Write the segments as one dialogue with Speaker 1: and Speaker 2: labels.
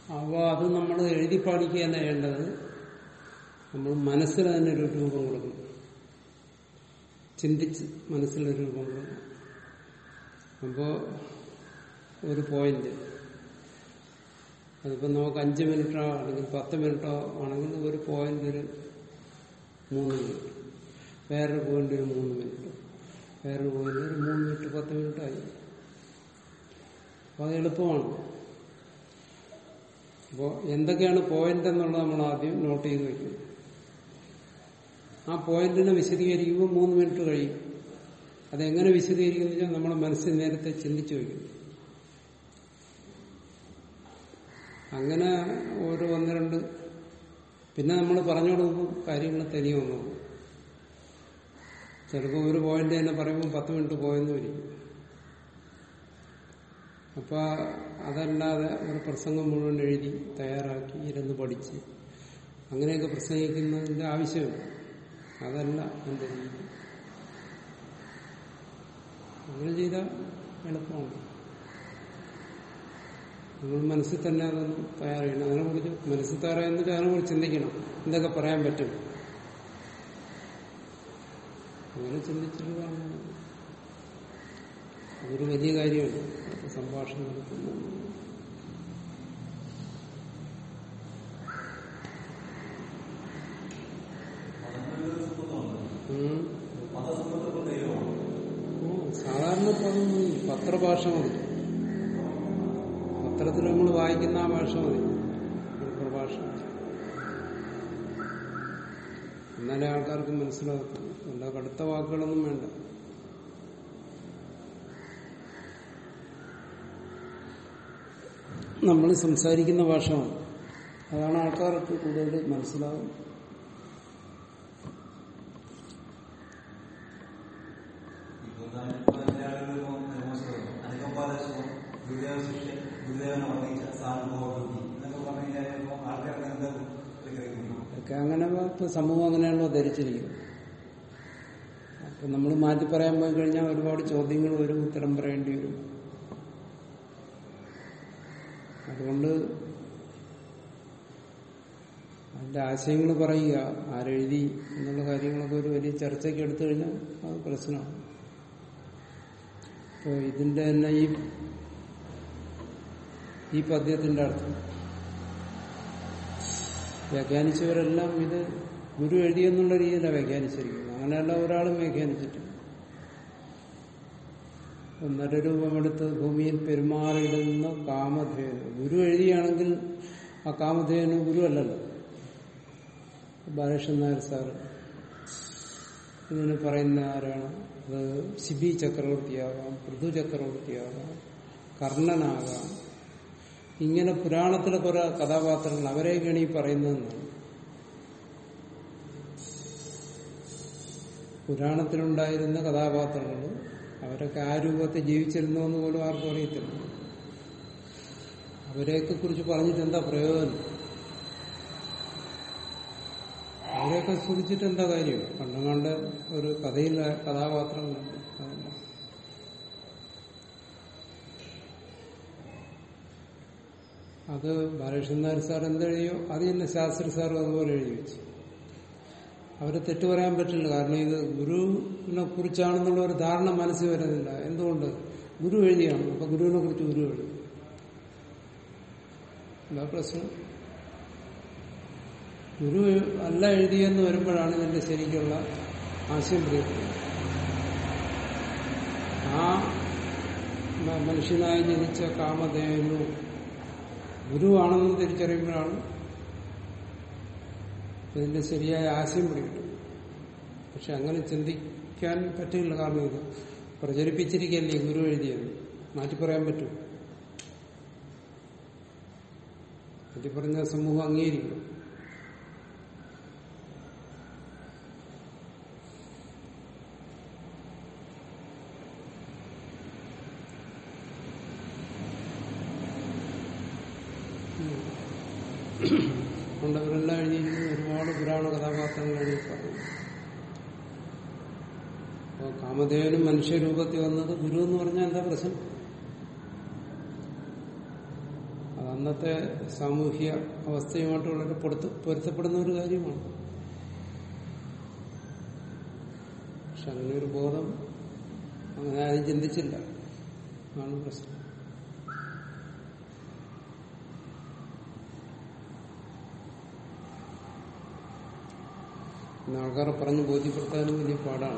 Speaker 1: അപ്പോൾ അത് നമ്മൾ എഴുതി പാടിക്കുകയല്ല വേണ്ടത് നമ്മൾ മനസ്സിൽ തന്നെ ഒരു രൂപം കൊടുക്കണം ചിന്തിച്ച് മനസ്സിലൊരു രൂപം കൊടുക്കണം അപ്പോൾ ഒരു പോയിന്റ് അതിപ്പോൾ നമുക്ക് അഞ്ച് മിനിറ്റോ അല്ലെങ്കിൽ പത്ത് മിനിറ്റോ ആണെങ്കിൽ ഒരു പോയിന്റ് ഒരു മൂന്ന് മിനിറ്റ് വേറൊരു പോയിന്റ് ഒരു മൂന്ന് മിനിറ്റ് വേറൊരു പോയിന്റ് ഒരു മൂന്ന് മിനിറ്റ് പത്ത് മിനിറ്റ് ആയി അപ്പോൾ അത് എളുപ്പമാണ് അപ്പോൾ എന്തൊക്കെയാണ് പോയിന്റ് എന്നുള്ളത് നമ്മൾ ആദ്യം നോട്ട് ചെയ്ത് വയ്ക്കും ആ പോയിന്റിനെ വിശദീകരിക്കുമ്പോൾ മൂന്ന് മിനിറ്റ് കഴിയും അതെങ്ങനെ വിശദീകരിക്കുന്നു വെച്ചാൽ നമ്മുടെ മനസ്സിൽ നേരത്തെ ചിന്തിച്ചു വയ്ക്കും അങ്ങനെ ഒരു ഒന്ന് രണ്ട് പിന്നെ നമ്മൾ പറഞ്ഞു കൊടുക്കും കാര്യങ്ങൾ തനിയെ വന്നു ചിലപ്പോൾ ഒരു പോയിന്റ് തന്നെ പറയുമ്പോൾ പത്ത് മിനിറ്റ് പോയെന്ന് വരും അപ്പൊ അതല്ലാതെ ഒരു പ്രസംഗം മുഴുവൻ എഴുതി തയ്യാറാക്കി ഇരുന്ന് പഠിച്ച് അങ്ങനെയൊക്കെ പ്രസംഗിക്കുന്നതിന്റെ ആവശ്യമില്ല അതല്ല എന്റെ രീതി അങ്ങനെ ചെയ്താൽ എളുപ്പമാണ് നമ്മൾ മനസ്സിൽ തന്നെ അതൊന്ന് തയ്യാറ് ചെയ്യണം അതിനെക്കുറിച്ച് മനസ്സിൽ തയ്യാറായെന്ന് അതിനെക്കുറിച്ച് ചിന്തിക്കണം എന്തൊക്കെ പറയാൻ പറ്റും അങ്ങനെ ചിന്തിച്ചിട്ട് കാണണം അതൊരു വലിയ കാര്യമാണ് സംഭാഷണം നടത്തുന്നത് ഉം. ഉം, സാധാരണ പദം മതി. പത്രഭാഷ മതി പത്രത്തിൽ നമ്മൾ വായിക്കുന്ന ആ ഭാഷ മതി ഒരു പ്രഭാഷ എന്നാലേ ആൾക്കാർക്ക് മനസ്സിലാക്കും അല്ല കടുത്ത വാക്കുകളൊന്നും വേണ്ട നമ്മൾ സംസാരിക്കുന്ന ഭാഷ മതി അതാണ് ആൾക്കാർക്ക് കൂടുതൽ മനസ്സിലാവും ഒക്കെ അങ്ങനെ ഇപ്പൊ സമൂഹം അങ്ങനെയാണല്ലോ ധരിച്ചിരിക്കുന്നത് അപ്പൊ നമ്മൾ മാറ്റി പറയാൻ പോയി കഴിഞ്ഞാൽ ഒരുപാട് ചോദ്യങ്ങൾ വരും ഉത്തരം പറയേണ്ടി വരും അതുകൊണ്ട് അതിന്റെ ആശയങ്ങൾ പറയുക ആരെഴുതി എന്നുള്ള കാര്യങ്ങളൊക്കെ ഒരു വലിയ ചർച്ചയ്ക്ക് എടുത്തു കഴിഞ്ഞാൽ അത് പ്രശ്നമാണ് ഇപ്പൊ ഇതിന്റെ തന്നെ ഈ ഈ പദ്യത്തിന്റെ അർത്ഥം വ്യാഖ്യാനിച്ചവരെല്ലാം ഇത് ഗുരു എഴുതിയെന്നുള്ള രീതിയിലാണ് വ്യാഖ്യാനിച്ചിരിക്കുന്നത് അങ്ങനെയല്ല ഒരാളും വ്യാഖ്യാനിച്ചിട്ടില്ല ഒന്നര രൂപമെടുത്ത് ഭൂമിയിൽ പെരുമാറിയിടുന്ന കാമധേനു ഗുരു എഴുതിയാണെങ്കിൽ ആ കാമധേനു ഗുരു അല്ലല്ലോ ബാലകൃഷ്ണൻ നായർ സാറ് ഇതിന് പറയുന്ന ആരാണ് അത് ശിബി ചക്രവർത്തിയാകാം പൃഥു ചക്രവർത്തിയാകാം കർണനാകാം ഇങ്ങനെ പുരാണത്തിലെ കുറെ കഥാപാത്രങ്ങൾ അവരെയൊക്കെയാണ് ഈ പറയുന്നതെന്നാണ് പുരാണത്തിലുണ്ടായിരുന്ന കഥാപാത്രങ്ങൾ അവരൊക്കെ ആ രൂപത്തിൽ ജീവിച്ചിരുന്നു എന്ന് പോലും ആർക്കും അറിയത്തില്ല അവരെയൊക്കെ കുറിച്ച് പറഞ്ഞിട്ട് എന്താ പ്രയോജനം അവരെയൊക്കെ സ്തുതിച്ചിട്ട് എന്താ കാര്യം കണ്ടുകൊണ്ട് ഒരു കഥയിൽ കഥാപാത്രങ്ങളുണ്ട് അതല്ല അത് ബാലകൃഷ്ണൻ നായർ സാർ എന്തെഴുതിയോ അത് തന്നെ ശാസ്ത്രി സാറും അതുപോലെ എഴുതി വെച്ചു അവരെ തെറ്റു പറയാൻ പറ്റില്ല കാരണം ഇത് ഗുരുവിനെ കുറിച്ചാണെന്നുള്ള ഒരു ധാരണ മനസ്സിൽ വരുന്നില്ല എന്തുകൊണ്ട് ഗുരു എഴുതിയാണ് അപ്പൊ ഗുരുവിനെ കുറിച്ച് ഗുരു എഴുതി എന്താ പ്രശ്നം ഗുരു അല്ല എഴുതിയെന്ന് വരുമ്പോഴാണ് ഇതിന്റെ ശരിക്കുള്ള ആശയം പിടിക്കുന്നത് ആ മ- മനുഷ്യനായി ജനിച്ച കാമധേനു ഗുരുവാണെന്ന് തിരിച്ചറിയുമ്പോഴാണ് ഇതിന്റെ ശരിയായ ആശയം പിടികിട്ടും പക്ഷെ അങ്ങനെ ചിന്തിക്കാൻ പറ്റില്ല കാരണം ഇത് പ്രചരിപ്പിച്ചിരിക്കല്ലേ ഗുരു എഴുതിയത് മാറ്റി പറയാൻ പറ്റും മാറ്റി പറഞ്ഞ സമൂഹം അംഗീകരിക്കും അതുകൊണ്ട് അവരെല്ലാം എഴുതിയിരിക്കുന്നത് ഒരുപാട് പുരാണ കഥാപാത്രങ്ങൾ എഴുതി പറഞ്ഞു അപ്പോൾ കാമദേവനും മനുഷ്യരൂപത്തിൽ വന്നത് ഗുരു എന്ന് പറഞ്ഞാൽ എന്താ പ്രശ്നം അതാണ് അന്നത്തെ സാമൂഹ്യ അവസ്ഥയുമായിട്ട് വളരെ പൊരുത്ത പൊരുത്തപ്പെടുന്ന ഒരു കാര്യമാണ് പക്ഷെ അങ്ങനെ ഒരു ബോധം അങ്ങനെ ആരും ചിന്തിച്ചില്ല ആണ് പ്രശ്നം പിന്നെ ആൾക്കാരെ പറഞ്ഞ് ബോധ്യപ്പെടുത്താനും വലിയ പാടാണ്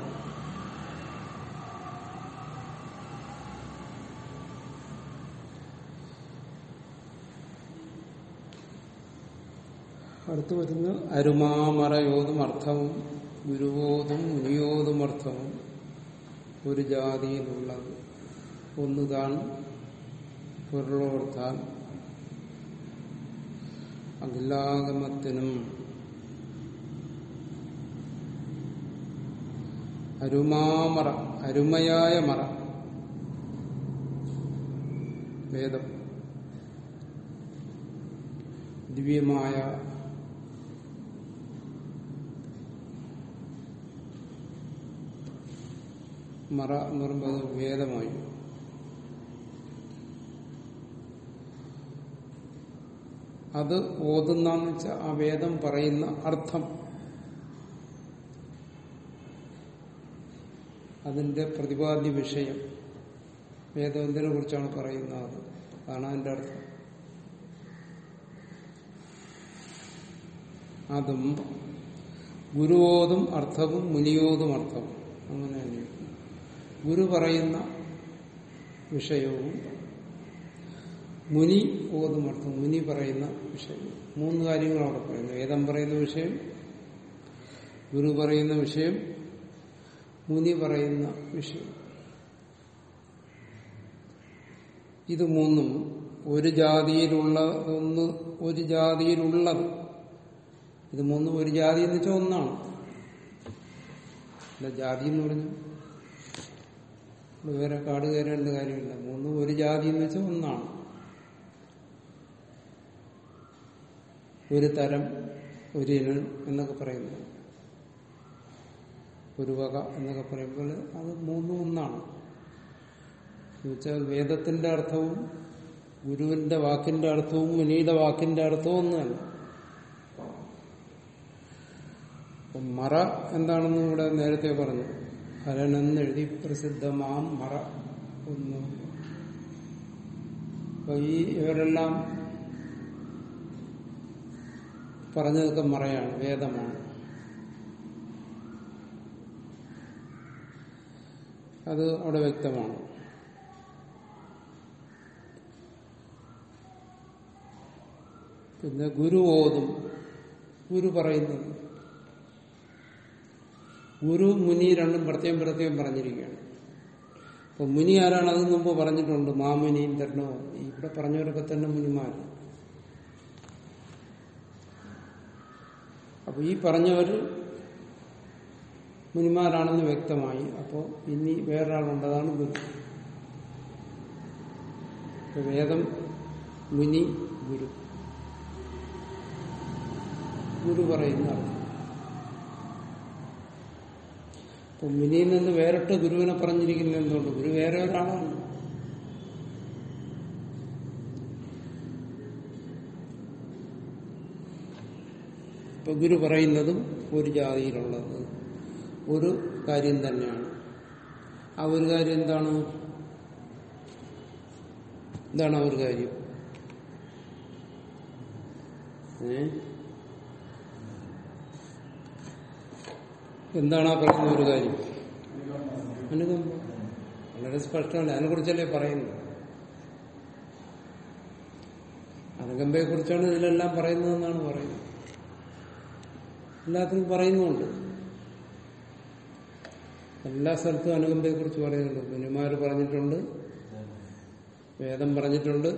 Speaker 1: അടുത്ത് വരുന്ന അരുമാമറയോതും അർത്ഥവും ഗുരുവോതും മുനിയോതും അർത്ഥവും ഒരു ജാതിയിലുള്ളത് ഒന്ന് താൻ പൊരുളോർത്താൻ അഖിലാഗമത്തിനും അരുമാമറ അരുമയായ മറ വേദം ദിവ്യമായ മറ എന്ന് പറയുമ്പോൾ അത് വേദമായി അത് ഓതുന്നാന്ന് വെച്ചാൽ ആ വേദം പറയുന്ന അർത്ഥം അതിന്റെ പ്രതിപാദ്യ വിഷയം വേദം എന്തിനെ കുറിച്ചാണ് പറയുന്നത് അത് അതാണ് അതിന്റെ അർത്ഥം അതും ഗുരുവോതും അർത്ഥവും മുനിയോതും അർത്ഥവും അങ്ങനെ ഗുരു പറയുന്ന വിഷയവും മുനി ഓതും അർത്ഥം മുനി പറയുന്ന വിഷയം മൂന്ന് കാര്യങ്ങൾ അവിടെ പറയുന്നു വേദം പറയുന്ന വിഷയം ഗുരു പറയുന്ന വിഷയം മുനി പറയുന്ന വിഷയം ഇത് മൂന്നും ഒരു ജാതിയിലുള്ള ഒന്ന് ഒരു ജാതിയിലുള്ളത് ഇത് മൂന്നും ഒരു ജാതി എന്ന് വെച്ചാൽ ഒന്നാണ് അല്ല ജാതി എന്ന് പറഞ്ഞു വേറെ കാട് കയറേണ്ട കാര്യമില്ല മൂന്നും ഒരു ജാതി എന്ന് വെച്ചാൽ ഒന്നാണ് ഒരു തരം ഒരു ഇനം എന്നൊക്കെ പറയുന്നത് ഒരു വക എന്നൊക്കെ പറയുമ്പോൾ അത് മൂന്നും ഒന്നാണ് എന്നുവെച്ചാൽ വേദത്തിന്റെ അർത്ഥവും ഗുരുവിന്റെ വാക്കിന്റെ അർത്ഥവും മുനിയുടെ വാക്കിന്റെ അർത്ഥവും ഒന്നുമല്ല മറ എന്താണെന്ന് ഇവിടെ നേരത്തെ പറഞ്ഞു ഹരനെന്നെഴുതി പ്രസിദ്ധമാം മറ ഒന്നു അപ്പൊ ഈ ഇവരെല്ലാം പറഞ്ഞതൊക്കെ മറയാണ് വേദമാണ് അത് അവിടെ വ്യക്തമാണ് പിന്നെ ഗുരു ഓതും ഗുരു പറയുന്നത് ഗുരു മുനി രണ്ടും പ്രത്യേകം പ്രത്യേകം പറഞ്ഞിരിക്കുകയാണ് അപ്പൊ മുനി ആരാണ് അത് മുമ്പ് പറഞ്ഞിട്ടുണ്ട് മാമുനി ഇന്ദ്രനോ ഇവിടെ പറഞ്ഞവരൊക്കെ തന്നെ മുനിമാർ അപ്പൊ ഈ പറഞ്ഞവർ മുനിമാരാണെന്ന് വ്യക്തമായി അപ്പോൾ ഇനി വേറൊരാളുണ്ട് അതാണ് ഗുരു അപ്പൊ വേദം മുനി ഗുരു ഗുരു പറയുന്ന അർത്ഥം അപ്പൊ മുനിയിൽ നിന്ന് വേറിട്ട് ഗുരുവിനെ പറഞ്ഞിരിക്കുന്ന എന്തുകൊണ്ട് ഗുരു വേറെ ഒരാളാണ് ഇപ്പൊ ഗുരു പറയുന്നതും ഒരു ജാതിയിലുള്ളത് ഒരു കാര്യം തന്നെയാണ് ആ ഒരു കാര്യം എന്താണ് എന്താണ് ആ ഒരു കാര്യം ഏ എന്താണ് ആ പറയുന്ന ഒരു കാര്യം അനുകമ്പ വളരെ സ്പഷ്ടമല്ല അതിനെ കുറിച്ചല്ലേ പറയുന്നത് അനുകമ്പയെ കുറിച്ചാണ് ഇതിലെല്ലാം പറയുന്നതെന്നാണ് പറയുന്നത് എല്ലാത്തിനും പറയുന്നുണ്ട് എല്ലാ സ്ഥലത്തും അനുകമ്പയെ കുറിച്ച് പറയുന്നുണ്ട് മുനിമാര് പറഞ്ഞിട്ടുണ്ട് വേദം പറഞ്ഞിട്ടുണ്ട്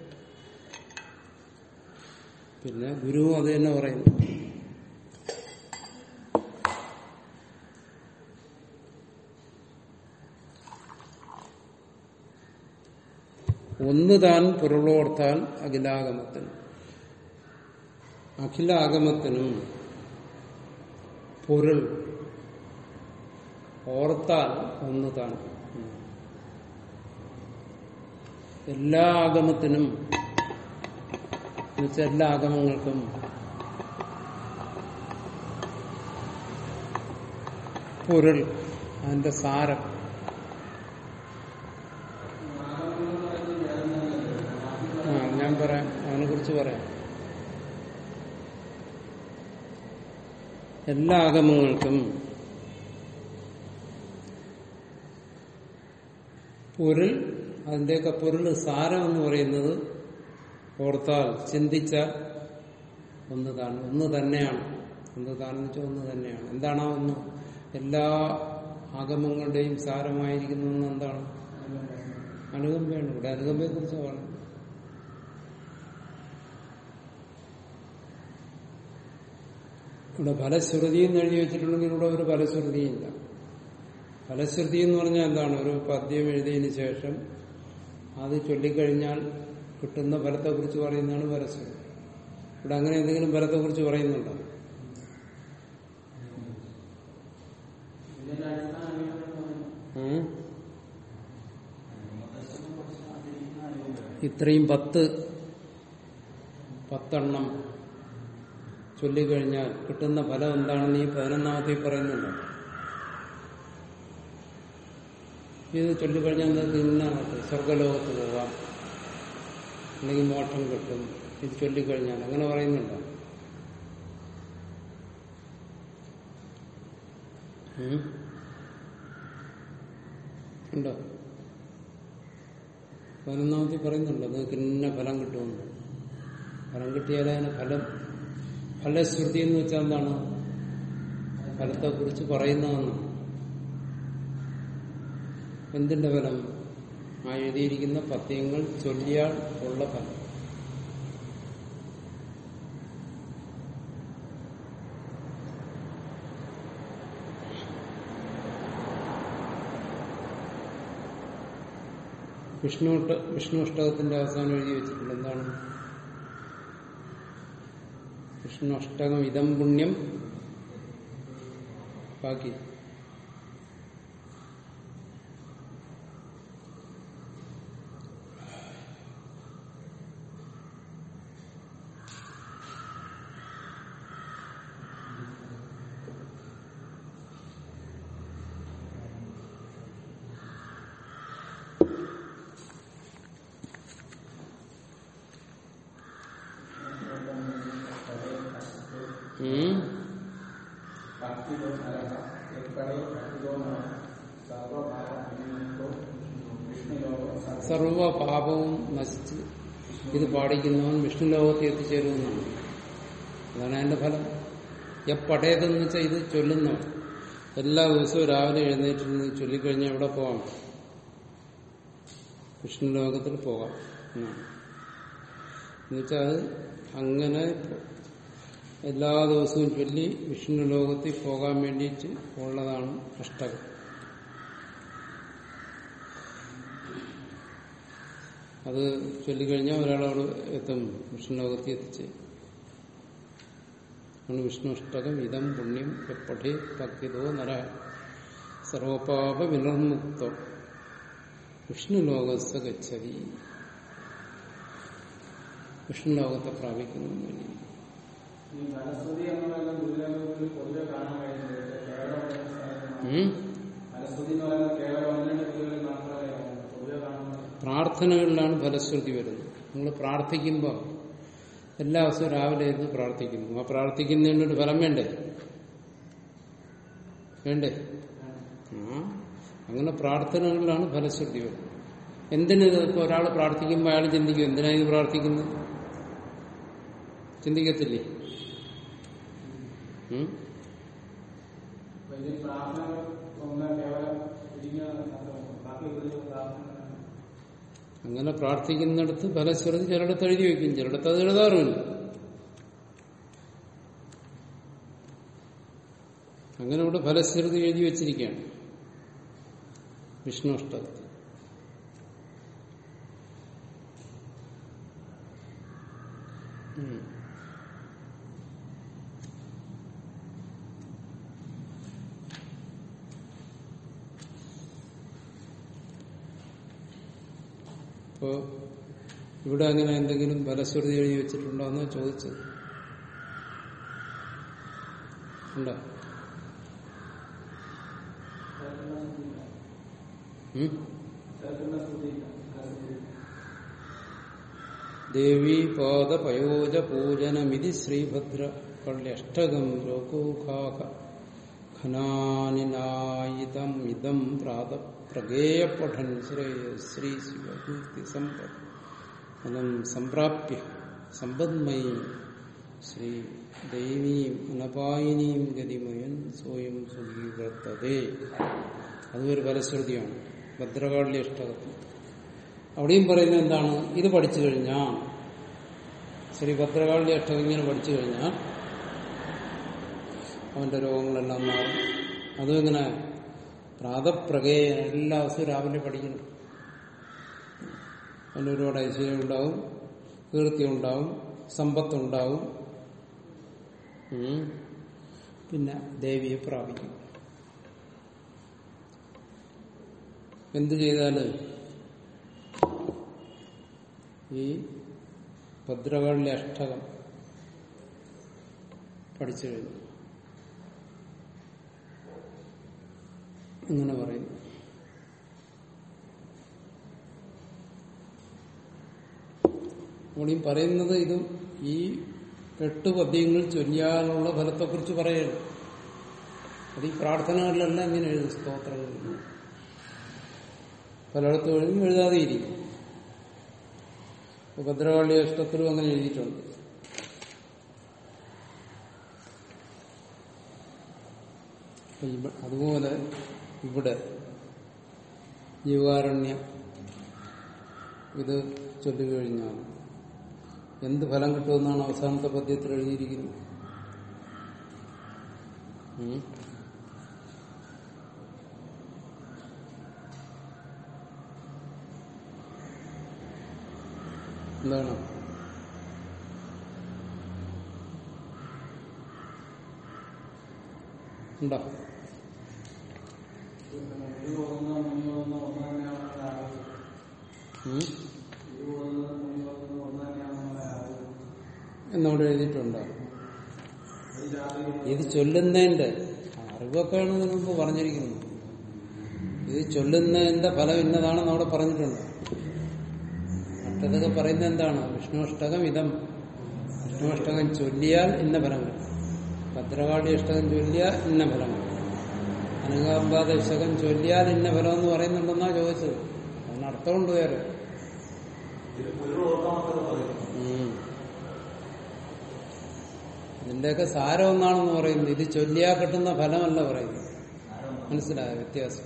Speaker 1: പിന്നെ ഗുരുവും അത് തന്നെ പറയുന്നു ഒന്ന് താൻ പൊരുളോർത്താൽ അഖിലാഗമത്തിനും അഖിലാഗമത്തിനും പൊരുൾ ഓർത്താൽ ഒന്ന് താൻ എല്ലാ ആഗമത്തിനും എന്നുവെച്ചാൽ എല്ലാ ആഗമങ്ങൾക്കും പൊരുൾ അതിന്റെ സാരം ആ ഞാൻ പറയാം അതിനെ കുറിച്ച് പറയാം എല്ലാ ആഗമങ്ങൾക്കും പൊരുൾ അതിന്റെയൊക്കെ പൊരുൾ സാരം എന്ന് പറയുന്നത് ഓർത്താൽ ചിന്തിച്ചാൽ ഒന്ന് താൻ ഒന്ന് തന്നെയാണ് ഒന്ന് താൻ വെച്ചാൽ ഒന്ന് തന്നെയാണ് എന്താണ് ആ ഒന്ന് എല്ലാ ആഗമങ്ങളുടെയും സാരമായിരിക്കുന്നതെന്ന് എന്താണ് അനുകമ്പയാണ് ഇവിടെ അനുകമ്പയെ കുറിച്ച് പറയുന്നത് ഇവിടെ ഫലശ്രുതി എന്ന് എഴുതി വെച്ചിട്ടുണ്ടെങ്കിൽ ഇവിടെ ഒരു ഫലശ്രുതിയില്ല ഫലശ്രുതി എന്ന് പറഞ്ഞാൽ എന്താണ് ഒരു പദ്യം എഴുതിയതിനു ശേഷം അത് ചൊല്ലിക്കഴിഞ്ഞാൽ കിട്ടുന്ന ഫലത്തെക്കുറിച്ച് പറയുന്നതാണ് ഫലശ്രുതി ഇവിടെ അങ്ങനെ എന്തെങ്കിലും ഫലത്തെക്കുറിച്ച് പറയുന്നുണ്ടോ ഉം? ഇത്രയും പത്ത് പത്തെണ്ണം ചൊല്ലിക്കഴിഞ്ഞാൽ കിട്ടുന്ന ഫലം എന്താണെന്ന് ഈ പതിനൊന്നാമത്തെ പറയുന്നുണ്ടോ ഇത് ചൊല്ലിക്കഴിഞ്ഞാൽ നിങ്ങൾക്ക് ഇന്ന സ്വർഗലോകത്ത് പോകാം അല്ലെങ്കിൽ മോക്ഷം കിട്ടും ഇത് ചൊല്ലിക്കഴിഞ്ഞാൽ അങ്ങനെ പറയുന്നുണ്ടോ ഉം? ഉണ്ടോ പതിനൊന്നാമത്തെ പറയുന്നുണ്ടോ നിങ്ങൾക്ക് ഇന്ന ഫലം കിട്ടുമെന്ന് ഫലം കിട്ടിയാൽ അതിന് ഫലം ഫലശ്രുതി എന്ന് വെച്ചാൽ എന്താണ് ഫലത്തെക്കുറിച്ച് പറയുന്നതെന്ന് എന്തിന്റെ ഫലം ആ എഴുതിയിരിക്കുന്ന പദ്യങ്ങൾ ചൊല്ലിയാൽ ഉള്ള ഫലം വിഷ്ണു വിഷ്ണു അഷ്ടകത്തിന്റെ അവസാനം എഴുതി വെച്ചിട്ടുണ്ട് എന്താണ് വിഷ്ണു അഷ്ടകം ഇതം പുണ്യം ബാക്കി ഉം. സർവ പാപവും നശിച്ച് ഇത് പാടിക്കുന്നവൻ വിഷ്ണു ലോകത്തിൽ എത്തിച്ചേരുമെന്നാണ് അതാണ് അതിന്റെ ഫലം എപ്പടേതെന്ന് വെച്ചാൽ ഇത് ചൊല്ലുന്നവൻ എല്ലാ ദിവസവും രാവിലെ എഴുന്നേറ്റിരുന്ന് ചൊല്ലിക്കഴിഞ്ഞാൽ എവിടെ പോകാം വിഷ്ണു ലോകത്തിൽ പോകാം എന്നാണ് എന്നുവെച്ചാൽ അത് അങ്ങനെ എല്ലാ ദിവസവും ചൊല്ലി വിഷ്ണു ലോകത്തിൽ പോകാൻ വേണ്ടിയിട്ട് ഉള്ളതാണ് അഷ്ടകം അത് ചൊല്ലിക്കഴിഞ്ഞാൽ ഒരാളോട് എത്തും വിഷ്ണു ലോകത്തിൽ എത്തിച്ച് ആണ് വിഷ്ണു അഷ്ടകം ഇതം പുണ്യം എപ്പഠേ ഭക്തിതോ നര സർവപാപ വിനർമുക്തോ വിഷ്ണു ലോകസ്ഥ ഗച്ഛതി വിഷ്ണു ലോകത്തെ പ്രാപിക്കുന്നു വേണ്ടി
Speaker 2: ഈ ഫലശ്രുതി എന്ന് പറയുന്ന ഗുരുദേവത്തിൽ പൊതുവെ കാണാൻ കഴിയുന്നത് കേരളം
Speaker 1: ഉം?
Speaker 2: ഫലശ്രുതി എന്ന് പറയുന്നത് കേവലം ഒന്ന് രണ്ട് വീടുകളിൽ മാത്രമേ കാണുന്നത്. പൊതുവെ കാണുന്നത്
Speaker 1: പ്രാർത്ഥനകളിലാണ് ഫലശ്രുതി വരുന്നത് നിങ്ങൾ പ്രാർത്ഥിക്കുമ്പോൾ എല്ലാ ദിവസവും രാവിലെ ഇരുന്ന് പ്രാർത്ഥിക്കുന്നു ആ പ്രാർത്ഥിക്കുന്നതിന് ഒരു ഫലം വേണ്ടേ വേണ്ടേ ആ അങ്ങനെ പ്രാർത്ഥനകളിലാണ് ഫലശ്രുതി വരുന്നത് എന്തിന് ഇപ്പോൾ ഒരാൾ പ്രാർത്ഥിക്കുമ്പോൾ അയാൾ ചിന്തിക്കും എന്തിനാണ് ഇത് പ്രാർത്ഥിക്കുന്നത് ചിന്തിക്കത്തില്ലേ ഉം?
Speaker 2: അപ്പൊ ഇതിൽ പ്രാർത്ഥന ഒന്ന് കേവലം ഇരിക്കുന്ന ബാക്കി ഇതിൽ പ്രാർത്ഥന
Speaker 1: അങ്ങനെ പ്രാർത്ഥിക്കുന്നിടത്ത് ഫലശ്രുതി ചിലയിടത്ത് എഴുതി വയ്ക്കും ചിലയിടത്ത് അത് എഴുതാറുമില്ല അങ്ങനെ ഇവിടെ ഫലശ്രുതി എഴുതി വെച്ചിരിക്കുകയാണ് വിഷ്ണു അഷ്ടകത്തിൽ ഉം. ഇപ്പോ ഇവിടെ അങ്ങനെ എന്തെങ്കിലും ഫലശ്രുതി എഴുതി വെച്ചിട്ടുണ്ടോ എന്ന് ചോദിച്ചത് ഉണ്ടോ ഉം? ദേവീ പാദ പയോജ പൂജനമിതി ശ്രീഭദ്ര കള്യഷ്ടകം ലോകോഖാക ഖനാനിനായിതം ഇതം പ്രാത പ്രഗേയപഠൻ ശ്രേയ ശ്രീ ശിവകീർത്തി സമ്പദം സംപ്രാപ്യ സമ്പദ്മയീം ശ്രീ ദൈവീം അനപായിനീം ഗതിമയൻ സ്വയം സുഖീവർത്തതേ അതും ഒരു ഫലശ്രുതിയാണ് ഭദ്രകാളി അഷ്ടകത്തിൽ അവിടെയും പറയുന്നത് എന്താണ് ഇത് പഠിച്ചു കഴിഞ്ഞാൽ ശ്രീ ഭദ്രകാളി അഷ്ടകം ഇങ്ങനെ പഠിച്ചു കഴിഞ്ഞാൽ അവന്റെ രോഗങ്ങളെല്ലാം മാറും അതും ഇങ്ങനെ പ്രാതപ്രകേയ എല്ലാ ദിവസവും രാവിലെ പഠിക്കണം അവന് ഒരുപാട് ഐശ്വര്യം ഉണ്ടാവും കീർത്തി ഉണ്ടാവും സമ്പത്തുണ്ടാവും ഉം. പിന്നെ ദേവിയെ പ്രാപിക്കും എന്ത് ചെയ്താല് ഈ ഭദ്രകാളിലെ അഷ്ടകം പഠിച്ചു കഴിഞ്ഞു ഇങ്ങനെ പറയുന്നു ഇവിടെയും പറയുന്നത് ഇത് ഈ എട്ട് പദ്യങ്ങൾ ചൊല്ലിയാലുള്ള ഫലത്തെക്കുറിച്ച് പറയുന്നു അത് ഈ പ്രാർത്ഥനകളിലെല്ലാം ഇങ്ങനെ എഴുതും സ്തോത്രങ്ങളിൽ പലയിടത്തും എഴുതും എഴുതാതെ ഇരിക്കും ഇപ്പൊ ഭദ്രകാളി അഷ്ടത്തിലും അങ്ങനെ എഴുതിയിട്ടുണ്ട് അപ്പൊ ഇവ- അതുപോലെ ഇവിടെ ജീവാരണ്യ ഇത് ചൊല്ലുകഴിഞ്ഞാൽ എന്ത് ഫലം കിട്ടുമെന്നാണ് അവസാനത്തെ പദ്യത്തിൽ എഴുതിയിരിക്കുന്നത് ഉം? എന്താണ് ഉണ്ടോ
Speaker 2: ഇത് പോകുന്ന മുനി പോകുന്ന ഒന്ന് തന്നെയാണെന്നുള്ള ആലോചന
Speaker 1: ഉം?
Speaker 2: ഇത് പോകുന്ന മുനി പോകുന്ന ഒന്ന് തന്നെയാണെന്നുള്ള ആലോചന
Speaker 1: എന്നവിടെ എഴുതിയിട്ടുണ്ടോ
Speaker 2: ഈ രാത്രി
Speaker 1: ഇത് ചൊല്ലുന്നതിന്റെ അറിവൊക്കെയാണ് ഇതിനു മുമ്പ് പറഞ്ഞിരിക്കുന്നത് ഇത് ചൊല്ലുന്നതിന്റെ ഫലം ഇന്നതാണെന്ന് അവിടെ പറഞ്ഞിട്ടുണ്ട് മറ്റതൊക്കെ പറയുന്നത് എന്താണ് വിഷ്ണു ഇതം വിഷ്ണു ചൊല്ലിയാൽ ഇന്ന ഫലം കിട്ടും ഭദ്രകാളി അഷ്ടകം ചൊല്ലിയാൽ ഇന്ന ഫലം കിട്ടും അനങ്ങാമ്പാദശകം ചൊല്ലിയാൽ ഇന്ന ഫലം എന്ന് പറയുന്നുണ്ടെന്നാ ചോദിച്ചത് അതിന് അർത്ഥമുണ്ട് വേറെ ഉം. ഇതിന്റെയൊക്കെ സാരം ഒന്നാണെന്ന് പറയുന്നത് ഇത് ചൊല്ലിയാൽ കിട്ടുന്ന ഫലമല്ല പറയുന്നത് മനസ്സിലായ വ്യത്യാസം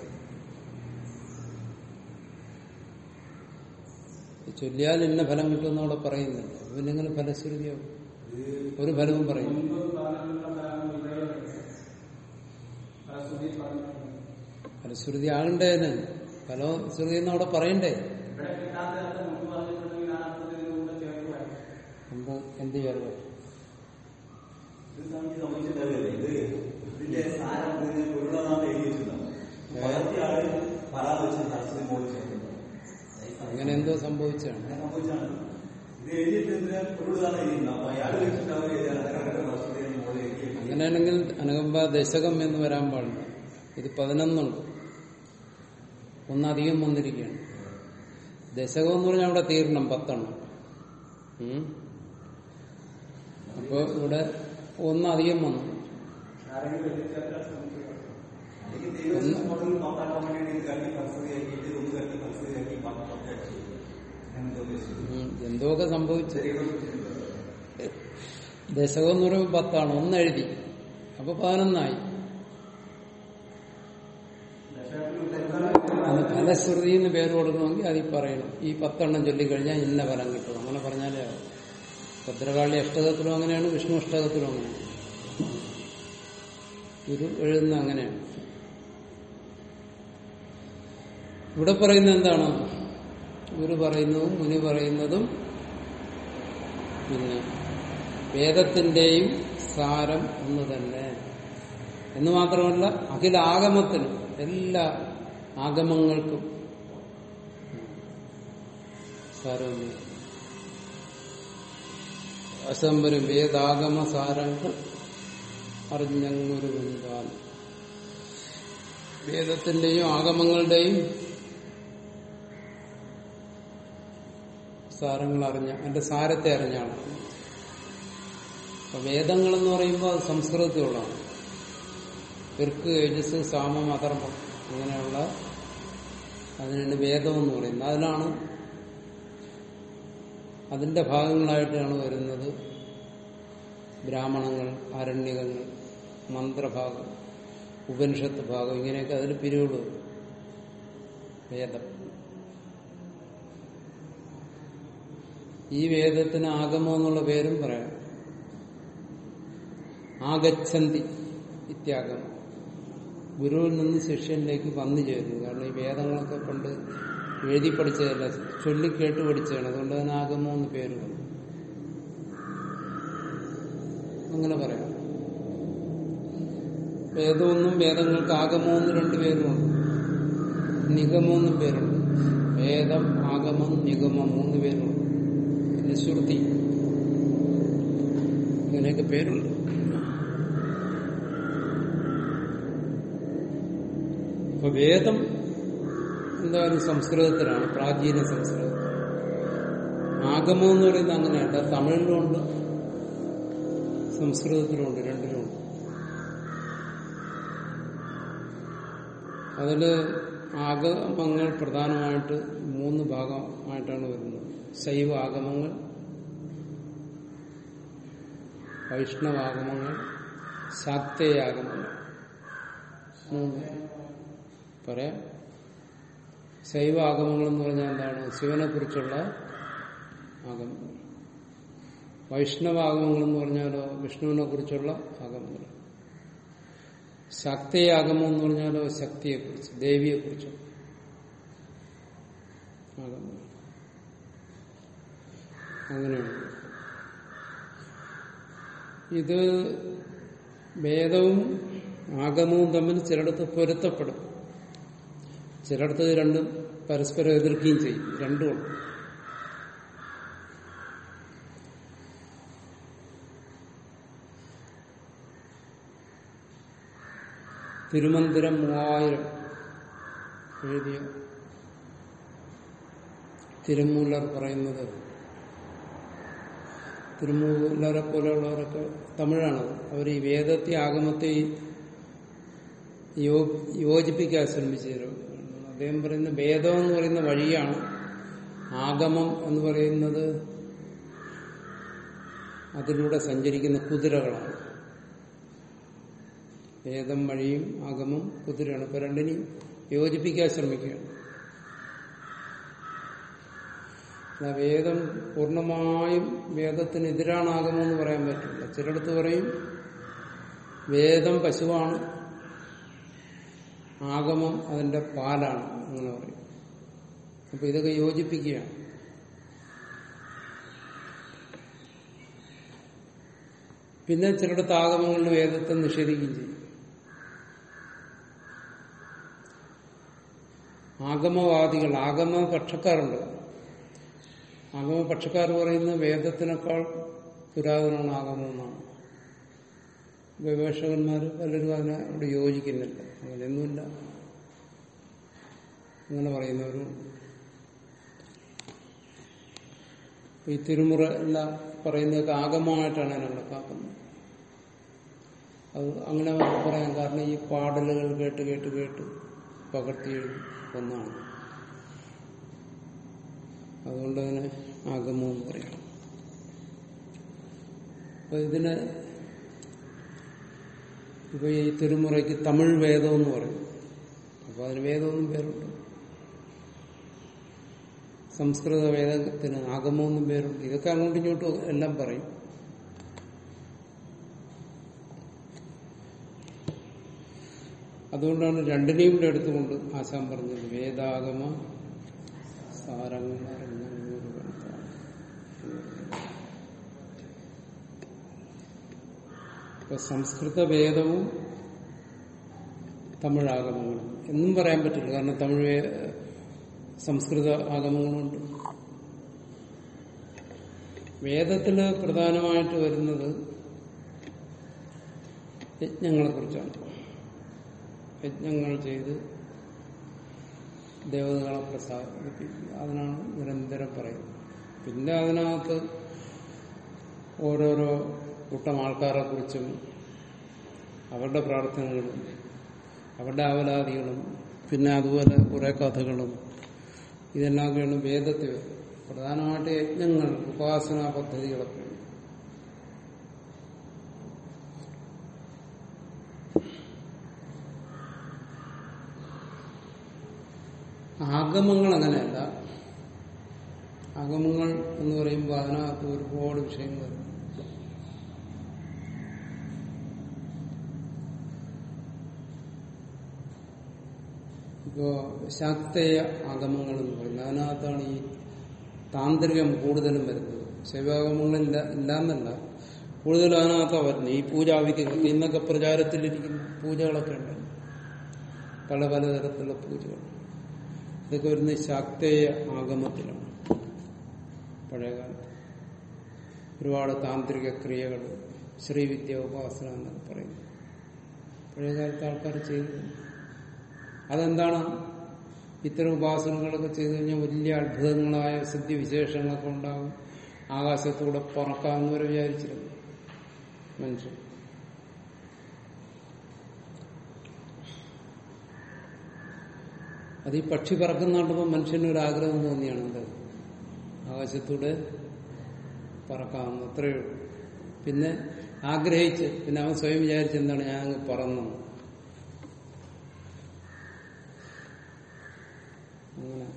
Speaker 1: ഇത് ചൊല്ലിയാൽ ഇന്ന ഫലം കിട്ടുമെന്ന് അവിടെ പറയുന്നില്ല പിന്നെ ഇങ്ങനെ ഫലശ്രുതിയാവും ഒരു ഫലവും പറയും
Speaker 2: മുൻപ് പറഞ്ഞിട്ടുള്ള ഫലം ഇതേ ഫലശ്രുതി പറഞ്ഞിട്ടുണ്ട്
Speaker 1: ഫലശ്രുതി ആകണ്ടേന് ഫലശ്രുതി എന്ന് അവിടെ പറയണ്ടേ
Speaker 2: ഇവിടെ കിട്ടാത്ത അർത്ഥം മുൻപ് പറഞ്ഞിട്ടുണ്ടെങ്കിൽ ആ അർത്ഥത്തിൽ കൂടെ ചേർത്ത് വായിക്കും
Speaker 1: എന്ത് എന്ത് ചേർവ്
Speaker 3: ഇത് സ്വാമിജി സംബന്ധിച്ചിട്ടല്ലേ ഇത് ഇതിന്റെ സ്ഥാനം ഇതിന് പൊരുളതാണ് എഴുതി വെച്ചിട്ടുണ്ടാവും പകർത്തിയ ആള് പരാതി വെച്ച് സരസ്വതി മോളിൽ ചേർക്കുന്നത്
Speaker 1: അങ്ങനെ എന്തോ സംഭവിച്ചാണ്
Speaker 3: അങ്ങനെ സംഭവിച്ചാണ് ഇത് എഴുതിയിട്ട് എന്തിനാ പൊരുളതാണ് എഴുതിയിട്ടുണ്ടാവും അപ്പൊ അയാൾ വെച്ചിട്ട് അവർ സരസ്വതി മോളിൽ എഴുതി
Speaker 1: അങ്ങനെയാണെങ്കിൽ അനുകമ്പ ദശകം എന്ന് വരാൻ പാടില്ല ഇത് പതിനൊന്നുണ്ട് ഒന്നധികം വന്നിരിക്കുകയാണ് ദശകം എന്ന് പറഞ്ഞാൽ അവിടെ തീരണം പത്തെണ്ണം ഉം. അപ്പൊ ഇവിടെ ഒന്നധികം വന്നു
Speaker 2: ആരെങ്കിലും എത്തിച്ചേർക്കാൻ ശ്രമിക്കുക
Speaker 3: അല്ലെങ്കിൽ ദൈവം മോഡൽ പത്താക്കാൻ വേണ്ടി ഇത് കട്ടി സരസ്വതി ആക്കിയിട്ട് ഒന്ന് കട്ടി സരസ്വതി ആക്കി പത്ത് പത്ത് അടിച്ചു അങ്ങനെ ഉദ്ദേശിച്ചത്
Speaker 1: ഉം. എന്തൊക്കെ സംഭവിച്ചു
Speaker 3: ദൈവം വെച്ചിട്ടുണ്ട്.
Speaker 1: ദശകം എന്ന് പറയുമ്പോൾ പത്താണ് ഒന്ന് എഴുതി അപ്പൊ പതിനൊന്നായി അത് ഫലശ്രുതി എന്ന് പേര് കൊടുക്കണമെങ്കിൽ അതിൽ പറയണം ഈ പത്തെണ്ണം ചൊല്ലിക്കഴിഞ്ഞാൽ ഇന്ന ഫലം കിട്ടും അങ്ങനെ പറഞ്ഞാലേ ആവും ഭദ്രകാളി അഷ്ടകത്തിലും അങ്ങനെയാണ് വിഷ്ണു അഷ്ടകത്തിലും അങ്ങനെയാണ് ഇത് എഴുതുന്ന അങ്ങനെയാണ് ഇവിടെ പറയുന്നത് എന്താണ് ഗുരു പറയുന്നതും മുനി പറയുന്നതും പിന്നെ വേദത്തിന്റെയും സാരം ഒന്ന് തന്നെ എന്ന് മാത്രമല്ല അഖില ആഗമത്തിനും എല്ലാ ആഗമങ്ങൾക്കും സാരമൊന്നും അസംബരം വേദാഗമ സാരങ്ങൾ അറിഞ്ഞങ്ങൊരു വനിതാൻ വേദത്തിന്റെയും ആഗമങ്ങളുടെയും സാരങ്ങൾ അറിഞ്ഞ അതിന്റെ സാരത്തെ അറിഞ്ഞാണ് അപ്പൊ വേദങ്ങൾ എന്ന് പറയുമ്പോൾ അത് സംസ്കൃതത്തിലുള്ളതാണ് ഇർക്ക് യജസ് സാമം അധർമ്മം അങ്ങനെയുള്ള അതിനാണ് വേദം എന്ന് പറയുന്നത് അതിലാണ് അതിന്റെ ഭാഗങ്ങളായിട്ടാണ് വരുന്നത് ബ്രാഹ്മണങ്ങൾ ആരണ്യകങ്ങൾ മന്ത്രഭാഗം ഉപനിഷത്ത് ഭാഗം ഇങ്ങനെയൊക്കെ അതിൽ പിരിവുകൾ വരും. വേദം ഈ വേദത്തിന് ആഗമം എന്നുള്ള പേരും പറയാം ആഗച്ഛന്തി ഇത്യാഗമം ഗുരുവിൽ നിന്ന് ശിഷ്യനിലേക്ക് വന്നു ചേരുന്നു കാരണം ഈ വേദങ്ങളൊക്കെ പണ്ട് എഴുതി പഠിച്ചതല്ല ചൊല്ലിക്കേട്ട് പഠിച്ചതാണ് അതുകൊണ്ട് അതിന് ആഗമം എന്ന് പേര് വന്നു അങ്ങനെ പറയാം വേദമൊന്നും വേദങ്ങൾക്ക് ആഗമമെന്ന് രണ്ടു പേരുമുണ്ട് നിഗമെന്നും പേരുണ്ട് വേദം ആഗമം നിഗമം മൂന്ന് പേരുണ്ട് പിന്നെ ശ്രുതി അങ്ങനെയൊക്കെ പേരുണ്ട് അപ്പൊ വേദം എന്തായാലും സംസ്കൃതത്തിലാണ് പ്രാചീന സംസ്കൃതം ആഗമം എന്ന് പറയുന്നത് അങ്ങനെയല്ല തമിഴിലുമുണ്ട് സംസ്കൃതത്തിലുമുണ്ട് രണ്ടിലുമുണ്ട് അതില് ആഗമങ്ങൾ പ്രധാനമായിട്ട് മൂന്ന് ഭാഗമായിട്ടാണ് വരുന്നത് ശൈവ ആഗമങ്ങൾ വൈഷ്ണവാഗമങ്ങൾ ശാക്തേയാഗമങ്ങൾ മൂന്ന് പറയാം ശൈവ ആഗമങ്ങൾ എന്ന് പറഞ്ഞാൽ എന്താണ് ശിവനെ കുറിച്ചുള്ള ആഗമങ്ങൾ വൈഷ്ണവാഗമങ്ങൾ എന്ന് പറഞ്ഞാലോ വിഷ്ണുവിനെ കുറിച്ചുള്ള ആഗമങ്ങൾ ശക്തിയാഗമം എന്ന് പറഞ്ഞാലോ ശക്തിയെക്കുറിച്ച് ദേവിയെക്കുറിച്ച് ആഗമങ്ങൾ അങ്ങനെയാണ് ഇത് വേദവും ആഗമവും തമ്മിൽ ചിലയിടത്ത് പൊരുത്തപ്പെടും ചിലയിടത്ത് ഇത് രണ്ടും പരസ്പരം എതിർക്കുകയും ചെയ്യും രണ്ടുമുണ്ട് തിരുമന്ദിരം മൂവായിരം എഴുതിയ തിരുമൂലർ പറയുന്നത് തിരുമൂലരെ പോലെയുള്ളവരൊക്കെ തമിഴാണ് അവർ ഈ വേദത്തെ ആഗമത്തെ യോ- യോജിപ്പിക്കാൻ ശ്രമിച്ചു അദ്ദേഹം പറയുന്ന വേദം എന്ന് പറയുന്ന വഴിയാണ് ആഗമം എന്ന് പറയുന്നത് അതിലൂടെ സഞ്ചരിക്കുന്ന കുതിരകളാണ് വേദം വഴിയും ആഗമം കുതിരയാണ് ഇപ്പൊ രണ്ടിനെയും യോജിപ്പിക്കാൻ ശ്രമിക്കുകയാണ് അല്ല, വേദം പൂർണ്ണമായും വേദത്തിനെതിരാണ് ആഗമം എന്ന് പറയാൻ പറ്റില്ല ചിലടത്ത് പറയും വേദം പശുവാണ് ആഗമം അതിന്റെ പാലാണ് അങ്ങനെ പറയും അപ്പൊ ഇതൊക്കെ യോജിപ്പിക്കുകയാണ് പിന്നെ ചിലയിടത്ത് ആഗമങ്ങളിൽ വേദത്തെ നിഷേധിക്കുകയും ചെയ്യും ആഗമവാദികൾ ആഗമ പക്ഷക്കാരുണ്ട് ആഗമ പക്ഷക്കാർ പറയുന്ന വേദത്തിനേക്കാൾ പുരാതനമാണ് ആഗമം എന്നാണ് ഗവേഷകന്മാർ പലരും അതിനോട് യോജിക്കുന്നില്ല അങ്ങനെയൊന്നുമില്ല അങ്ങനെ പറയുന്നവരും ഈ തിരുമുറ എല്ലാം പറയുന്നതൊക്കെ ആഗമമായിട്ടാണ് അതിനെ കണക്കാക്കുന്നത് അത് അങ്ങനെ പറയാം കാരണം ഈ പാടലുകൾ കേട്ട് കേട്ട് കേട്ട് പകർത്തി എഴുതി ഒന്നാണ് അതുകൊണ്ട് അതിനെ ആഗമം എന്ന് പറയാം അപ്പൊ ഇതിന് ഇപ്പൊ ഈ തിരുമുറയ്ക്ക് തമിഴ് വേദം എന്ന് പറയും അപ്പൊ അതിന് വേദമൊന്നും പേരുണ്ട് സംസ്കൃത വേദത്തിന് ആഗമമെന്നും പേരുണ്ട് ഇതൊക്കെ അങ്ങോട്ടും ഇങ്ങോട്ടും എല്ലാം പറയും അതുകൊണ്ടാണ് രണ്ടിനെയും കൂടെ എടുത്തുകൊണ്ട് ആശാൻ പറഞ്ഞത് വേദാഗമ സാരങ്ങൾ അറിഞ്ഞൊരു ഗ്രന്ഥമാണ്. ഇപ്പൊ സംസ്കൃത വേദവും തമിഴ് ആഗമങ്ങളും എന്നും പറയാൻ പറ്റില്ല കാരണം തമിഴ് വേ- സംസ്കൃത ആഗമങ്ങളുണ്ട് വേദത്തില് പ്രധാനമായിട്ട് വരുന്നത് യജ്ഞങ്ങളെ കുറിച്ചാണ് യജ്ഞങ്ങൾ ചെയ്ത് ദേവതകളെ പ്രസാദിപ്പിക്കുക അതിനാണ് നിരന്തരം പറയുന്നത് പിന്നെ അതിനകത്ത് ഓരോരോ കൂട്ടം ആൾക്കാരെ കുറിച്ചും അവരുടെ പ്രാർത്ഥനകളും അവരുടെ അവലാദികളും പിന്നെ അതുപോലെ കുറെ കഥകളും ഇതെല്ലാമൊക്കെയാണ് വേദത്തിൽ വരുന്നത്. പ്രധാനമായിട്ട് യജ്ഞങ്ങൾ ഉപാസനാ പദ്ധതികളൊക്കെ ഉണ്ട്. ആഗമങ്ങൾ അങ്ങനെയല്ല ആഗമങ്ങൾ എന്ന് പറയുമ്പോൾ അതിനകത്ത് ഒരുപാട് വിഷയങ്ങൾ വരും. ഇപ്പോ ശാക്തേയ ആഗമങ്ങൾ എന്ന് പറയുന്നത് അതിനകത്താണ് ഈ താന്ത്രികം കൂടുതലും വരുന്നത് ശൈവാഗമങ്ങളില്ല ഇല്ലാന്നല്ല കൂടുതലും അതിനകത്താണ് വരുന്നത് ഈ പൂജാവിധികൾ ഇന്നൊക്കെ പ്രചാരത്തിലിരിക്കുന്ന പൂജകളൊക്കെ ഉണ്ട് പല പലതരത്തിലുള്ള പൂജകൾ ഇതൊക്കെ വരുന്നത് ശാക്തേയ ആഗമത്തിലാണ് പഴയകാലത്ത് ഒരുപാട് താന്ത്രിക ക്രിയകൾ ശ്രീവിദ്യ ഉപാസന എന്നൊക്കെ പറയുന്നു പഴയകാലത്ത് ആൾക്കാർ ചെയ്തു അതെന്താണ് ഇത്തരം ഉപാസനകളൊക്കെ ചെയ്തു കഴിഞ്ഞാൽ വലിയ അത്ഭുതങ്ങളായ സിദ്ധിവിശേഷങ്ങളൊക്കെ ഉണ്ടാകും ആകാശത്തൂടെ പറക്കാമെന്ന് വരെ വിചാരിച്ചിരുന്നു മനുഷ്യൻ അത് ഈ പക്ഷി പറക്കുന്ന കണ്ടപ്പോൾ മനുഷ്യന് ഒരു ആഗ്രഹം തോന്നിയാണ് എന്ത് ആകാശത്തൂടെ പറക്കാമെന്ന് അത്രയേ ഉള്ളൂ പിന്നെ ആഗ്രഹിച്ച് പിന്നെ അവൻ സ്വയം വിചാരിച്ച് എന്താണ് ഞാൻ അങ്ങ് പറന്നു അങ്ങനെ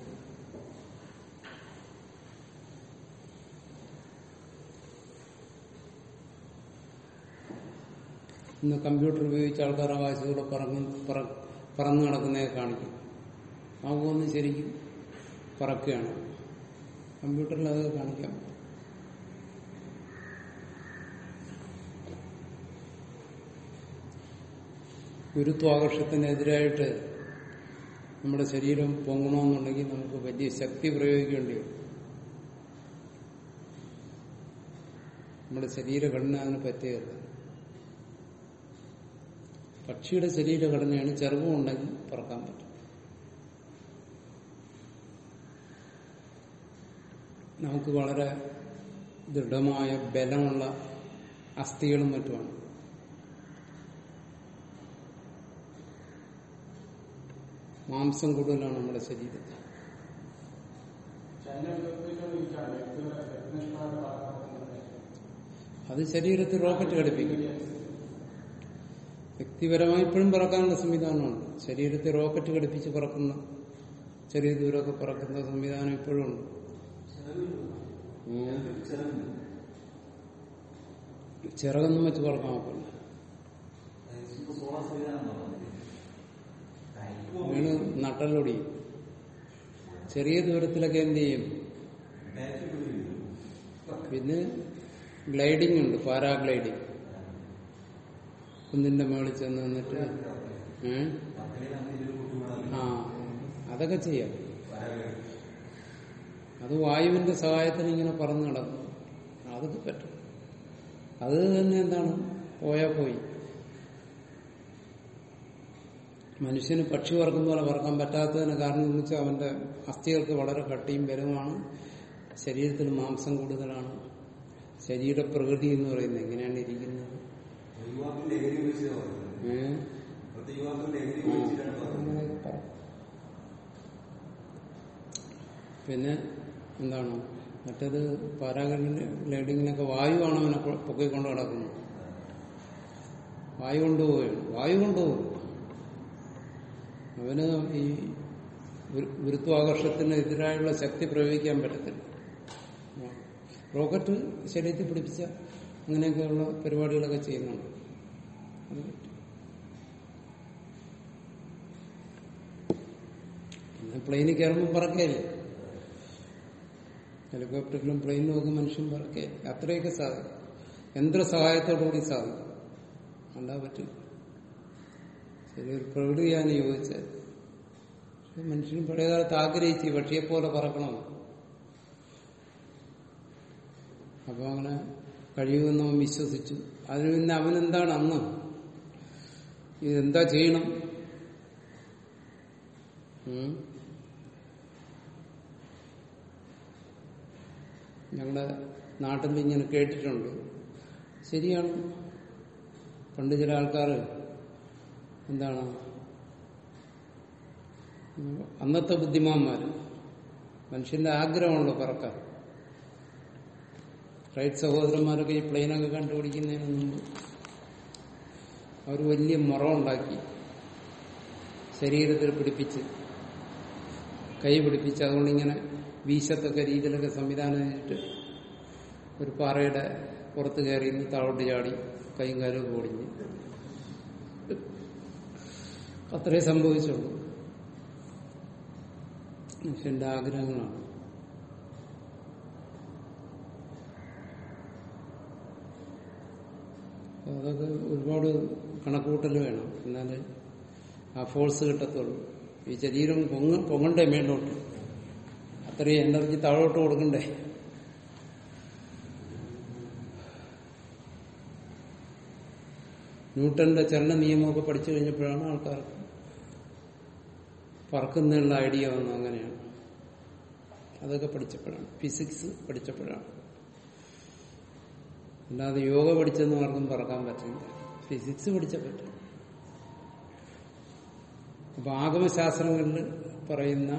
Speaker 1: ഇന്ന് കമ്പ്യൂട്ടർ ഉപയോഗിച്ച് ആൾക്കാർ ആകാശത്തൂടെ പറന്ന് പറ- പറന്ന് നടക്കുന്നതൊക്കെ കാണിക്കും നമുക്കൊന്ന് ശരിക്കും പറക്കുകയാണ് കമ്പ്യൂട്ടറിൽ അത് കാണിക്കാം ഗുരുത്വാകർഷത്തിനെതിരായിട്ട് നമ്മുടെ ശരീരം പൊങ്ങണമെന്നുണ്ടെങ്കിൽ നമുക്ക് വലിയ ശക്തി പ്രയോഗിക്കേണ്ടി വരും നമ്മുടെ ശരീരഘടന അതിന് പറ്റിയതല്ല പക്ഷിയുടെ ശരീരഘടനയാണ് ചെറുപ്പമുണ്ടെങ്കിൽ പറക്കാൻ പറ്റും നമുക്ക് വളരെ ദൃഢമായ ബലമുള്ള അസ്ഥികളും മറ്റുമാണ് മാംസം കൂടുതലാണ് നമ്മുടെ ശരീരത്തിൽ
Speaker 2: ചൈന വികസിപ്പിച്ചുകൊണ്ടിരിക്കുകയാണ് വ്യക്തികളെ വ്യക്തിനിഷ്ഠമായിട്ട് പറക്കുന്നത്
Speaker 1: അത് ശരീരത്തിൽ റോക്കറ്റ് ഘടിപ്പിക്കും വ്യക്തിപരമായി ഇപ്പോഴും പറക്കാനുള്ള സംവിധാനമുണ്ട് ശരീരത്തിൽ റോക്കറ്റ് ഘടിപ്പിച്ച് പറക്കുന്ന ചെറിയ ദൂരമൊക്കെ പറക്കുന്ന സംവിധാനം ഇപ്പോഴും ഉണ്ട് ഉം. ചിറകൊന്നും വെച്ച് പറക്കാൻ നോക്കില്ല
Speaker 3: സോളാർ സംവിധാനം
Speaker 1: വീണ് നട്ടലൊടി ചെറിയ ദൂരത്തിലൊക്കെ എന്ത് ചെയ്യും പിന്നെ ഗ്ലൈഡിംഗ് ഉണ്ട് പാരാഗ്ലൈഡിംഗ് കുന്നിന്റെ മുകളിൽ ചെന്ന് നിന്നിട്ട് ഏ? ആ അതൊക്കെ ചെയ്യാം അത് വായുവിന്റെ സഹായത്തിന് ഇങ്ങനെ പറന്ന് നടക്കും അതൊക്കെ പറ്റും അത് തന്നെ എന്താണ് പോയാ പോയി മനുഷ്യന് പക്ഷി പറക്കുന്ന പോലെ പറക്കാൻ പറ്റാത്തതിന് കാരണം എന്ന് വെച്ചാൽ അവന്റെ അസ്ഥികൾക്ക് വളരെ കട്ടിയും ബലവുമാണ് ശരീരത്തിൽ മാംസം കൂടുതലാണ് ശരീര പ്രകൃതി എന്ന് പറയുന്നത് എങ്ങനെയാണ് ഇരിക്കുന്നത്
Speaker 3: യുവാക്കൾ ലഹരി ഉപയോഗിച്ചാണ് പറയുന്നത്
Speaker 1: ഏഹ്
Speaker 3: ഇപ്പോഴത്തെ യുവാക്കൾ ലഹരി ഉപയോഗിച്ചിട്ടാണ് പറയുന്നത്
Speaker 1: അങ്ങനെയൊക്കെ പറ. പിന്നെ എന്താണ് മറ്റേത് പാരാഗ്ലൈഡിങ്ങിനൊക്കെ വായുവാണ് അവനെ പൊ- പൊക്കിക്കൊണ്ട് കിടക്കുന്നത് വായു കൊണ്ടുപോവുകയാണ് വായു കൊണ്ടുപോകും അവന് ഈ ഗുരു- ഗുരുത്വാകർഷത്തിന് എതിരായുള്ള ശക്തി പ്രയോഗിക്കാൻ പറ്റത്തില്ല റോക്കറ്റ് ശരീരത്തിൽ പിടിപ്പിച്ച അങ്ങനെയൊക്കെയുള്ള പരിപാടികളൊക്കെ ചെയ്യുന്നുണ്ട് അത് പറ്റും. പിന്നെ പ്ലെയിനിൽ കയറുമ്പോൾ പറക്കയില്ലേ ഹെലികോപ്റ്ററിലും പ്ലെയിനിലും ഒക്കെ മനുഷ്യൻ പറക്കേ അത്രയൊക്കെ സാധിക്കും യന്ത്ര സഹായത്തോടുകൂടി സാധിക്കും അല്ലാ പറ്റും ശരി ഒരു പ്രകൃതിയാണ് യോജിച്ചത് പക്ഷെ മനുഷ്യൻ പഴയകാലത്ത് ആഗ്രഹിച്ച് ഈ പക്ഷിയെ പോലെ പറക്കണം അപ്പൊ അങ്ങനെ കഴിയുമെന്ന് അവൻ വിശ്വസിച്ചു അതിന് പിന്നെ അവനെന്താണ് അന്ന് ഇതെന്താ ചെയ്യണം ഉം? ഞങ്ങളുടെ നാട്ടിൽ ഇങ്ങനെ കേട്ടിട്ടുണ്ട് ശരിയാണ് പണ്ട് ചില ആൾക്കാർ എന്താണ് അന്നത്തെ ബുദ്ധിമാന്മാർ മനുഷ്യന്റെ ആഗ്രഹമുണ്ടോ പറക്കാൻ റൈറ്റ് സഹോദരന്മാരൊക്കെ ഈ പ്ലെയിനൊക്കെ കണ്ടുപിടിക്കുന്നതിന് മുമ്പ് അവർ വലിയ മുറ ഉണ്ടാക്കി ശരീരത്തിൽ പിടിപ്പിച്ച് കൈ പിടിപ്പിച്ച് അതുകൊണ്ട് ഇങ്ങനെ വീശത്തക്ക രീതിയിലൊക്കെ സംവിധാനം ചെയ്തിട്ട് ഒരു പാറയുടെ പുറത്ത് കയറി ഇന്ന് താഴോട്ട് ചാടി കൈയും കാലും ഒക്കെ ഓടിഞ്ഞ് അത്രേ സംഭവിച്ചുള്ളൂ മനുഷ്യന്റെ ആഗ്രഹങ്ങളാണ് അപ്പൊ അതൊക്കെ ഒരുപാട് കണക്കുകൂട്ടൽ വേണം എന്നാലേ ആ ഫോഴ്സ് കിട്ടത്തുള്ളൂ ഈ ശരീരം പൊങ്ങ പൊങ്ങണ്ടേ മേലോട്ട് അത്രയും എനർജി താഴോട്ട് കൊടുക്കണ്ടേ ന്യൂട്ടന്റെ ചലന നിയമമൊക്കെ പഠിച്ചു കഴിഞ്ഞപ്പോഴാണ് ആൾക്കാർക്ക് പറക്കുന്നതിനുള്ള ഐഡിയ വന്നത് അങ്ങനെയാണ് അതൊക്കെ പഠിച്ചപ്പോഴാണ് ഫിസിക്സ് പഠിച്ചപ്പോഴാണ് അല്ലാതെ യോഗ പഠിച്ചെന്ന് ആർക്കും പറക്കാൻ പറ്റില്ല ഫിസിക്സ് പഠിച്ച പറ്റും അപ്പൊ ആഗമശാസ്ത്രങ്ങളിൽ പറയുന്ന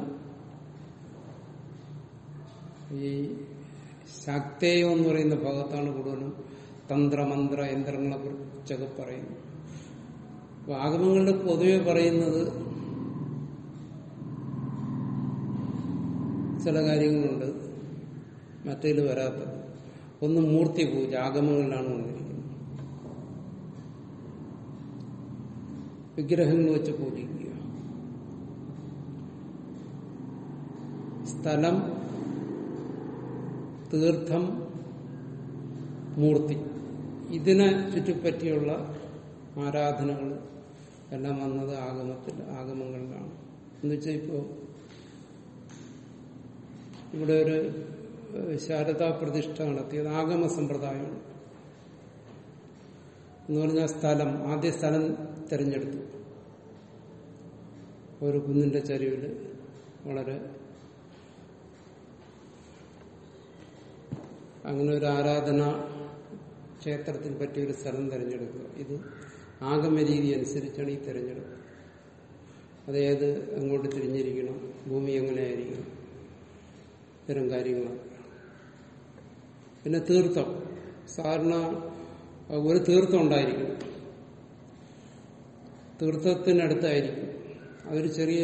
Speaker 1: ഈ ശാക്തേയം എന്ന് പറയുന്ന ഭാഗത്താണ് കൂടുതലും തന്ത്രമന്ത്ര യന്ത്രങ്ങളെ കുറിച്ചൊക്കെ പറയുന്നത് അപ്പൊ ആഗമങ്ങളിൽ പൊതുവെ പറയുന്നത് ചില കാര്യങ്ങളുണ്ട് മറ്റേതിൽ വരാത്തത് ഒന്ന് മൂർത്തി പൂജ ആഗമങ്ങളിലാണ് വന്നിരിക്കുന്നത് വിഗ്രഹങ്ങൾ വെച്ച് പൂജിക്കുക സ്ഥലം തീർത്ഥം മൂർത്തി ഇതിനെ ചുറ്റിപ്പറ്റിയുള്ള ആരാധനകൾ എല്ലാം വന്നത് ആഗമത്തിൽ ആഗമങ്ങളിലാണ് എന്നുവെച്ചാൽ ഇപ്പോ ഇവിടെ ഒരു ഏഹ്, ശാരദാ പ്രതിഷ്ഠ നടത്തിയത് ആഗമ സമ്പ്രദായമാണ് എന്ന് പറഞ്ഞാൽ സ്ഥലം ആദ്യ സ്ഥലം തിരഞ്ഞെടുത്തു ഒരു കുന്നിന്റെ ചരിവിൽ വളരെ അങ്ങനെ ഒരു ആരാധന ക്ഷേത്രത്തിൽ പറ്റിയ ഒരു സ്ഥലം തിരഞ്ഞെടുക്കുക ഇത് ആഗമ രീതി അനുസരിച്ചാണ് ഈ തിരഞ്ഞെടുപ്പ് അതേത് അങ്ങോട്ട് തിരിഞ്ഞിരിക്കണം ഭൂമി എങ്ങനെയായിരിക്കണം ഇത്തരം കാര്യങ്ങളൊക്കെ പിന്നെ തീർത്ഥം സാധാരണ ഒരു തീർത്ഥം ഉണ്ടായിരിക്കും തീർത്ഥത്തിനടുത്തായിരിക്കും അതൊരു ചെറിയ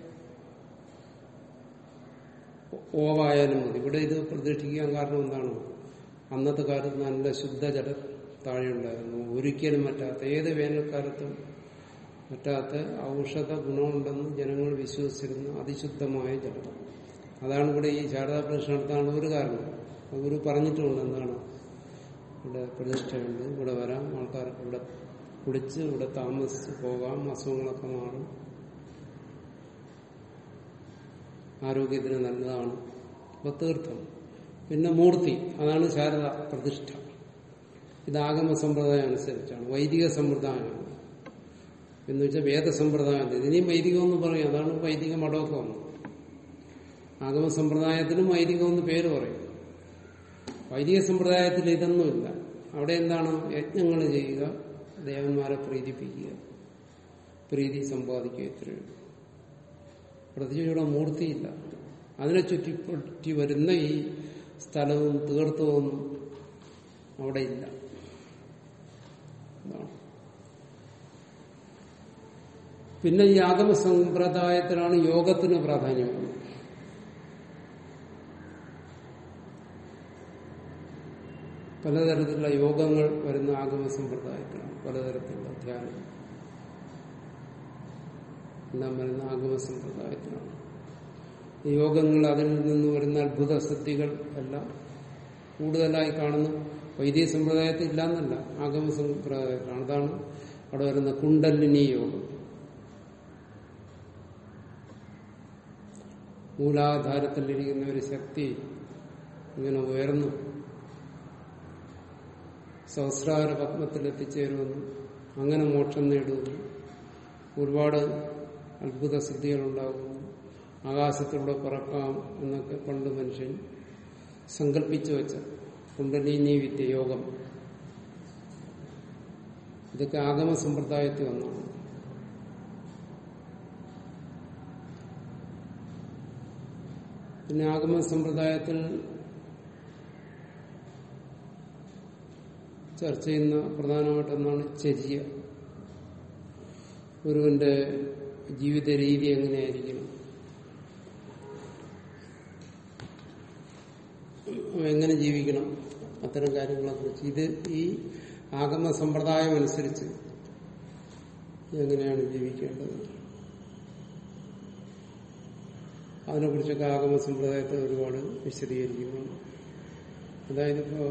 Speaker 1: ഓവായാലും മതി ഇവിടെ ഇത് പ്രതീക്ഷിക്കാൻ കാരണം എന്താണ് അന്നത്തെ കാലത്ത് നല്ല ശുദ്ധജലം താഴെ ഉണ്ടായിരുന്നു ഒരിക്കലും പറ്റാത്ത ഏത് വേനൽക്കാലത്തും പറ്റാത്ത ഔഷധ ഗുണമുണ്ടെന്ന് ജനങ്ങൾ വിശ്വസിച്ചിരുന്ന അതിശുദ്ധമായ ജലം അതാണ് ഇവിടെ ഈ ശാരദാ പ്രതിഷ്ഠ നടത്താനുള്ള ഒരു കാരണം അത് ഗുരു പറഞ്ഞിട്ടുമുണ്ട് എന്താണ് ഇവിടെ പ്രതിഷ്ഠയുണ്ട് ഇവിടെ വരാം ആൾക്കാർക്ക് ഇവിടെ കുടിച്ച് ഇവിടെ താമസിച്ച് പോകാം അസുഖങ്ങളൊക്കെ മാറും ആരോഗ്യത്തിന് നല്ലതാണ് അപ്പൊ തീർത്ഥം പിന്നെ മൂർത്തി അതാണ് ശാരദ പ്രതിഷ്ഠ ഇത് ആഗമ സമ്പ്രദായം അനുസരിച്ചാണ് വൈദിക സമ്പ്രദായമാണ് എന്ന് വെച്ചാൽ വേദസമ്പ്രദായം ഇതിനെയും വൈദികം എന്ന് പറയും അതാണ് വൈദിക മടമൊക്കെ വന്നത് ആഗമ സമ്പ്രദായത്തിനും വൈദികം എന്ന് പേര് പറയും വൈദിക സമ്പ്രദായത്തിൽ ഇതൊന്നുമില്ല അവിടെ എന്താണ് യജ്ഞങ്ങൾ ചെയ്യുക ദേവന്മാരെ പ്രീതിപ്പിക്കുക പ്രീതി സമ്പാദിക്കുക ഇത്രയും പ്രത്യേകിച്ച് ഇവിടെ മൂർത്തിയില്ല അതിനെ ചുറ്റിപ്പറ്റി വരുന്ന ഈ സ്ഥലവും തീർത്ഥവും അവിടെ ഇല്ല അതാണ്. പിന്നെ ഈ ആഗമ സമ്പ്രദായത്തിലാണ് യോഗത്തിന് പ്രാധാന്യം പലതരത്തിലുള്ള യോഗങ്ങൾ വരുന്ന ആഗമ സമ്പ്രദായത്തിലാണ് പലതരത്തിലുള്ള ധ്യാനം എല്ലാം വരുന്ന ആഗമ സമ്പ്രദായത്തിലാണ് ഈ യോഗങ്ങൾ അതിൽ നിന്ന് വരുന്ന അത്ഭുത സിദ്ധികൾ എല്ലാം കൂടുതലായി കാണുന്നു വൈദിക സമ്പ്രദായത്തിൽ ഇല്ലാന്നല്ല ആഗമ സമ്പ്രദായത്തിലാണ് അതാണ് അവിടെ വരുന്ന കുണ്ടലിനി യോഗം മൂലാധാരത്തിലിരിക്കുന്ന ഒരു ശക്തി ഇങ്ങനെ ഉയർന്നു സഹസ്രാര പത്മത്തിൽ എത്തിച്ചേരുമെന്നും അങ്ങനെ മോക്ഷം നേടുമെന്നും ഒരുപാട് അത്ഭുത സിദ്ധികളുണ്ടാകുന്നു ആകാശത്തിലൂടെ പറക്കാം എന്നൊക്കെ പണ്ട് മനുഷ്യൻ സങ്കല്പിച്ചു വെച്ച കുണ്ടലിനി വിദ്യ യോഗം ഇതൊക്കെ ആഗമ സമ്പ്രദായത്തിൽ വന്നാണ് പിന്നെ ആഗമ സമ്പ്രദായത്തിൽ ചർച്ച ചെയ്യുന്ന പ്രധാനമായിട്ടൊന്നാണ് ചര്യ ഒരുവന്റെ ജീവിത രീതി എങ്ങനെയായിരിക്കണം എങ്ങനെ ജീവിക്കണം അത്തരം കാര്യങ്ങളെ കുറിച്ച് ഇത് ഈ ആഗമ സമ്പ്രദായം അനുസരിച്ച് എങ്ങനെയാണ് ജീവിക്കേണ്ടത് അതിനെക്കുറിച്ചൊക്കെ ആഗമ സമ്പ്രദായത്തെ ഒരുപാട് വിശദീകരിക്കുന്നുണ്ട് അതായത് ഇപ്പോ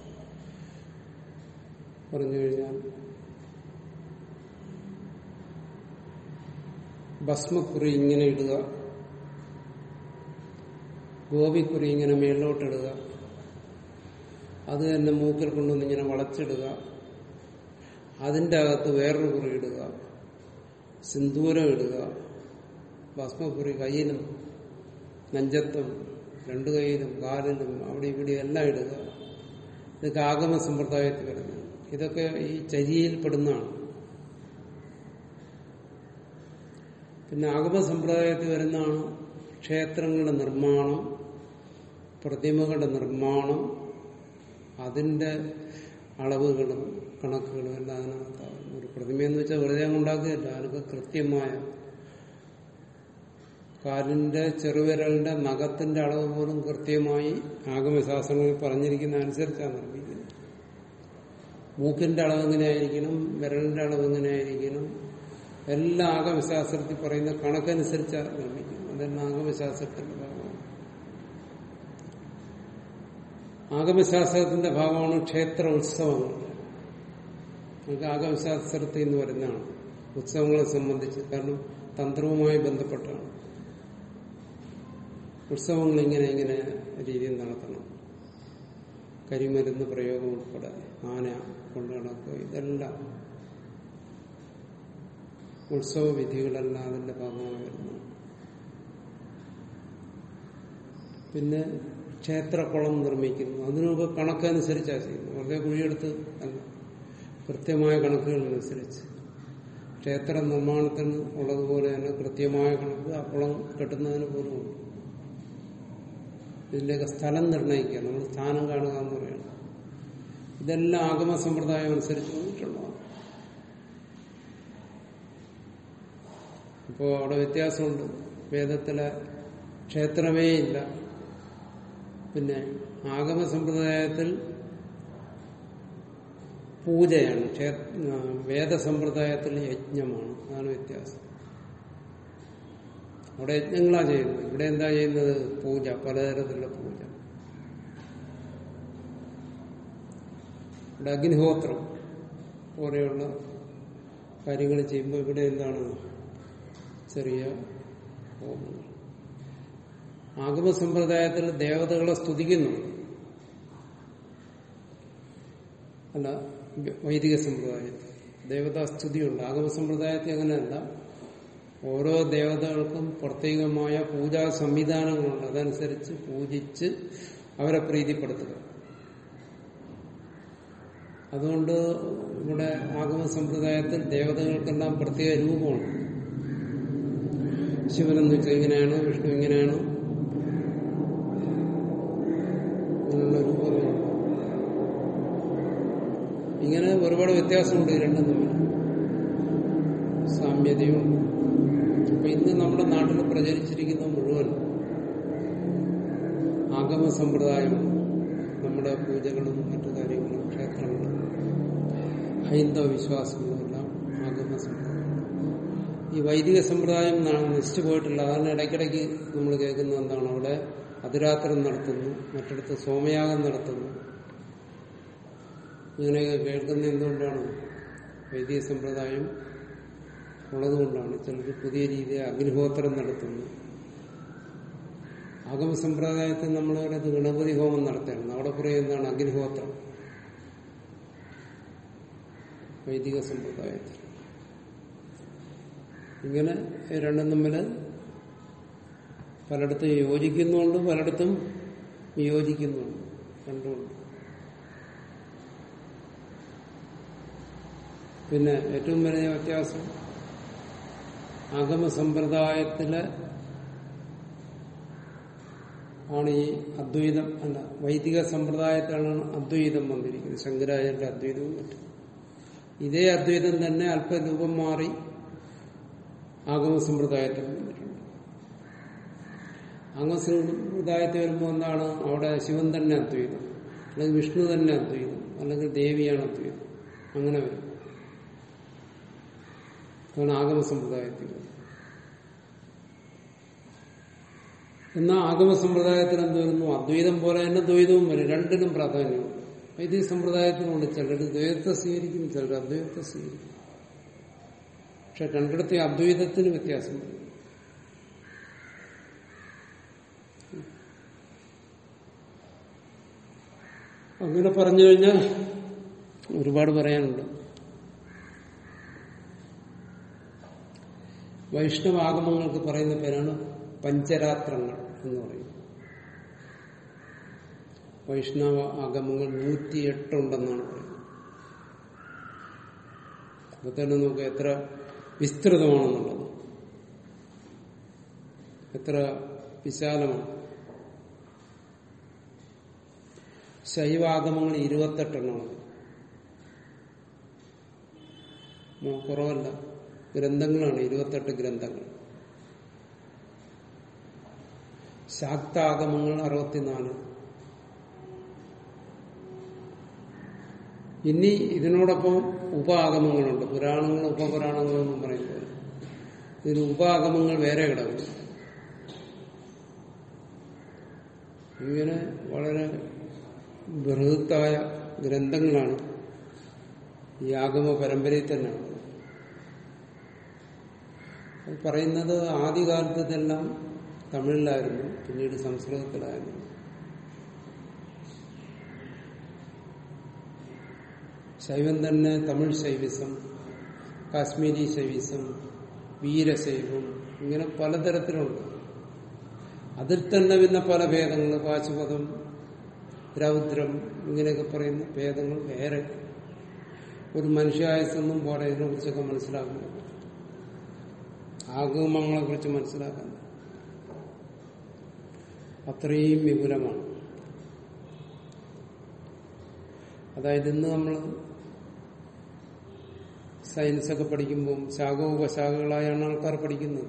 Speaker 1: പറഞ്ഞു കഴിഞ്ഞാൽ ഭസ്മക്കുറി ഇങ്ങനെ ഇടുക ഗോപിക്കുറി ഇങ്ങനെ മേളിലോട്ടിടുക അത് തന്നെ മൂക്കിൽ കൊണ്ടുവന്ന് ഇങ്ങനെ വളച്ചിടുക അതിന്റെ അകത്ത് വേറൊരു കുറി ഇടുക സിന്ദൂരം ഇടുക ഭസ്മക്കുറി കയ്യിലും നെഞ്ചത്തും രണ്ടു കൈയിലും കാലിലും അവിടെ ഇവിടെ എല്ലാം ഇടുക ഇതൊക്കെ ആഗമ സമ്പ്രദായത്തിൽ വരുന്നത് ഇതൊക്കെ ഈ ചരിയിൽ പെടുന്നതാണ് പിന്നെ ആഗമ സമ്പ്രദായത്തിൽ വരുന്നതാണ് ക്ഷേത്രങ്ങളുടെ നിർമ്മാണം പ്രതിമകളുടെ നിർമ്മാണം അതിന്റെ അളവുകളും കണക്കുകളും എല്ലാം അതിനകത്താകും ഒരു പ്രതിമയെന്ന് വെച്ചാൽ വെറുതെ അങ്ങ് ഉണ്ടാക്കുകയല്ല അതിനൊക്കെ കൃത്യമായ കാലിന്റെ ചെറുവിരലിന്റെ നഖത്തിന്റെ അളവ് പോലും കൃത്യമായി ആഗമശാസ്ത്രങ്ങളിൽ പറഞ്ഞിരിക്കുന്ന അനുസരിച്ചാണ് നിർമ്മിക്കുന്നത് മൂക്കിന്റെ അളവ് എങ്ങനെയായിരിക്കണം വിരലിന്റെ അളവ് എങ്ങനെയായിരിക്കണം എല്ലാ ആഗമശാസ്ത്രത്തിൽ പറയുന്ന കണക്കനുസരിച്ചാണ് നിർമ്മിക്കുന്നത് അതെല്ലാം ആഗമശാസ്ത്രത്തിന്റെ ഭാഗമാണ് ആഗമശാസ്ത്രത്തിന്റെ ഭാഗമാണ് ക്ഷേത്ര ഉത്സവങ്ങൾ നമുക്ക് ആഗമശാസ്ത്രത്തിൽ നിന്ന് വരുന്നതാണ് ഉത്സവങ്ങളെ സംബന്ധിച്ച് കാരണം തന്ത്രവുമായി ബന്ധപ്പെട്ടാണ് ഉത്സവങ്ങൾ ഇങ്ങനെ ഇങ്ങനെ രീതിയിൽ നടത്തണം കരിമരുന്ന് പ്രയോഗം ഉൾപ്പെടെ ആന കൊണ്ട് നടക്കുക ഇതെല്ലാം ഉത്സവ വിധികളെല്ലാം അതിന്റെ ഭാഗമായി വരുന്നു പിന്നെ ക്ഷേത്രക്കുളം നിർമ്മിക്കുന്നു അതിനൊക്കെ കണക്കനുസരിച്ചാണ് ചെയ്യുന്നത് വെറുതെ കുഴിയെടുത്ത് അല്ല കൃത്യമായ കണക്കുകളനുസരിച്ച് ക്ഷേത്ര നിർമ്മാണത്തിന് ഉള്ളതുപോലെ തന്നെ കൃത്യമായ കണക്ക് ആ കുളം കെട്ടുന്നതിന് പോലും ഉണ്ട് ഇതിന്റെയൊക്കെ സ്ഥലം നിർണ്ണയിക്കുക നമ്മൾ സ്ഥാനം കാണുക എന്ന് പറയുന്നത് ഇതെല്ലാം ആഗമ സമ്പ്രദായം അനുസരിച്ച് വന്നിട്ടുള്ളതാണ് ഇപ്പോ അവിടെ വ്യത്യാസമുണ്ട് വേദത്തിലെ ക്ഷേത്രമേ ഇല്ല പിന്നെ ആഗമ സമ്പ്രദായത്തിൽ പൂജയാണ് വേദസമ്പ്രദായത്തിൽ യജ്ഞമാണ് അതാണ് വ്യത്യാസം അവിടെ യജ്ഞങ്ങളാ ചെയ്യുന്നത് ഇവിടെ എന്താ ചെയ്യുന്നത് പൂജ പലതരത്തിലുള്ള പൂജ ഇവിടെ അഗ്നിഹോത്രം പോലെയുള്ള കാര്യങ്ങൾ ചെയ്യുമ്പോൾ ഇവിടെ എന്താണ് ചെറിയ ഹോമങ്ങൾ ആഗമ സമ്പ്രദായത്തിൽ ദേവതകളെ സ്തുതിക്കുന്നു അല്ല വൈദിക സമ്പ്രദായത്തിൽ ദേവതാസ്തുതിയുണ്ട് ആഗമ സമ്പ്രദായത്തിൽ അങ്ങനെയല്ല ഓരോ ദേവതകൾക്കും പ്രത്യേകമായ പൂജാ സംവിധാനങ്ങളുണ്ട് അതനുസരിച്ച് പൂജിച്ച് അവരെ പ്രീതിപ്പെടുത്തുക അതുകൊണ്ട് ഇവിടെ ആഗമ സമ്പ്രദായത്തിൽ ദേവതകൾക്കെല്ലാം പ്രത്യേക രൂപമുണ്ട് ശിവനെന്ന് വെച്ചാൽ ഇങ്ങനെയാണ് വിഷ്ണു ഇങ്ങനെയാണ് അങ്ങനെയുള്ള രൂപങ്ങളുണ്ട് ഇങ്ങനെ ഒരുപാട് വ്യത്യാസമുണ്ട് ഈ രണ്ടും തമ്മിൽ സാമ്യതയുണ്ട് അപ്പൊ ഇന്ന് നമ്മുടെ നാട്ടിൽ പ്രചരിച്ചിരിക്കുന്ന മുഴുവൻ ആഗമ സമ്പ്രദായമാണ് നമ്മുടെ പൂജകളും മറ്റു കാര്യങ്ങളും ക്ഷേത്രങ്ങളും ഹൈന്ദവ വിശ്വാസങ്ങളുമെല്ലാം ആഗമ സമ്പ്രദായം ഈ വൈദിക സമ്പ്രദായം നശിച്ചു പോയിട്ടില്ല അതാണ് ഇടയ്ക്കിടയ്ക്ക് നമ്മൾ കേൾക്കുന്നത് എന്താണ് അവിടെ അതിരാത്രം നടത്തുന്നു മറ്റിടത്ത് സോമയാഗം നടത്തുന്നു ഇങ്ങനെയൊക്കെ കേൾക്കുന്ന എന്തുകൊണ്ടാണ് വൈദിക സമ്പ്രദായം ഉള്ളതുകൊണ്ടാണ് ചിലർ പുതിയ രീതിയിൽ അഗ്നിഹോത്രം നടത്തുന്നു ആഗമ സമ്പ്രദായത്തിൽ നമ്മൾ പറയുന്നത് ഗണപതി ഹോമം നടത്തുകയാണ് അവിടെ പറയുന്നതാണ് അഗ്നിഹോത്രം വൈദിക സമ്പ്രദായത്തിൽ ഇങ്ങനെ ഈ രണ്ടും തമ്മിൽ പലയിടത്തും യോജിക്കുന്നുണ്ട് പലയിടത്തും വിയോജിക്കുന്നുണ്ട് രണ്ടുമുണ്ട് പിന്നെ ഏറ്റവും വലിയ വ്യത്യാസം ആഗമസമ്പ്രദായത്തിലെ ആണ് ഈ അദ്വൈതം അല്ല വൈദിക സമ്പ്രദായത്തിലാണ് അദ്വൈതം വന്നിരിക്കുന്നത് ശങ്കരാചാര്യന്റെ അദ്വൈതവും മറ്റും ഇതേ അദ്വൈതം തന്നെ അല്പരൂപം മാറി ആഗമസമ്പ്രദായത്തിൽ വന്നിട്ടുണ്ട് ആഗമസമ്പ്രദായത്തിൽ വരുമ്പോൾ എന്താണ് അവിടെ ശിവൻ തന്നെ അദ്വൈതം അല്ലെങ്കിൽ വിഷ്ണു തന്നെ അദ്വൈതം അല്ലെങ്കിൽ ദേവിയാണ് അദ്വൈതം അങ്ങനെ വരും അതാണ് ആഗമസമ്പ്രദായത്തിൽ എന്നാൽ ആഗമസമ്പ്രദായത്തിൽ എന്ത് വരുന്നു അദ്വൈതം പോലെ തന്നെ ദ്വൈതവും വരും രണ്ടിനും പ്രാധാന്യമുണ്ട് വൈദിക സമ്പ്രദായത്തിനുണ്ട് ചിലർ ദ്വൈതത്തെ സ്വീകരിക്കും ചിലർ അദ്വൈതത്തെ സ്വീകരിക്കും പക്ഷെ രണ്ടിടത്തെ അദ്വൈതത്തിന് വ്യത്യാസം വരും അങ്ങനെ പറഞ്ഞു കഴിഞ്ഞാൽ ഒരുപാട് പറയാനുണ്ട് വൈഷ്ണവാഗമങ്ങൾക്ക് പറയുന്ന പേരാണ് പഞ്ചരാത്രങ്ങൾ എന്ന് പറയും വൈഷ്ണവ ആഗമങ്ങൾ നൂറ്റിയെട്ടുണ്ടെന്നാണ് പറയുന്നത് അപ്പൊ തന്നെ നമുക്ക് എത്ര വിസ്തൃതമാണെന്നുള്ളത് എത്ര വിശാലമാണ് ശൈവാഗമങ്ങൾ ഇരുപത്തെട്ടെണ്ണമാണ് കുറവല്ല ഗ്രന്ഥങ്ങളാണ് ഇരുപത്തെട്ട് ഗ്രന്ഥങ്ങൾ ശാക്താഗമങ്ങൾ അറുപത്തിനാല് ഇനി ഇതിനോടൊപ്പം ഉപാഗമങ്ങളുണ്ട് പുരാണങ്ങൾ ഉപപുരാണങ്ങളെന്നും പറയുമ്പോൾ ഇതിന് ഉപാഗമങ്ങൾ വേറെ കിടക്കും ഇങ്ങനെ വളരെ ബൃഹത്തായ ഗ്രന്ഥങ്ങളാണ് ഈ ആഗമ പരമ്പരയിൽ തന്നെയാണ് അത് പറയുന്നത് ആദ്യകാലത്ത് ഇതെല്ലാം തമിഴിലായിരുന്നു പിന്നീട് സംസ്കൃതത്തിലായിരുന്നു ശൈവം തന്നെ തമിഴ് ശൈവിസം കാശ്മീരി ശൈവിസം വീരശൈവം ഇങ്ങനെ പലതരത്തിലുണ്ട് അതിൽ തന്നെ പിന്നെ പല ഭേദങ്ങൾ പാശുപതം രൗദ്രം ഇങ്ങനെയൊക്കെ പറയുന്ന ഭേദങ്ങൾ വേറെ ഒരു മനുഷ്യായുസൊന്നും പോലെ ഇതിനെ കുറിച്ചൊക്കെ മനസ്സിലാക്കുന്നത് ആഗമങ്ങളെ കുറിച്ച് മനസ്സിലാക്കാൻ അത്രയും വിപുലമാണ് അതായത് ഇന്ന് നമ്മൾ സയൻസ് ഒക്കെ പഠിക്കുമ്പോൾ ശാഖോപശാഖകളായാണ് ആൾക്കാർ പഠിക്കുന്നത്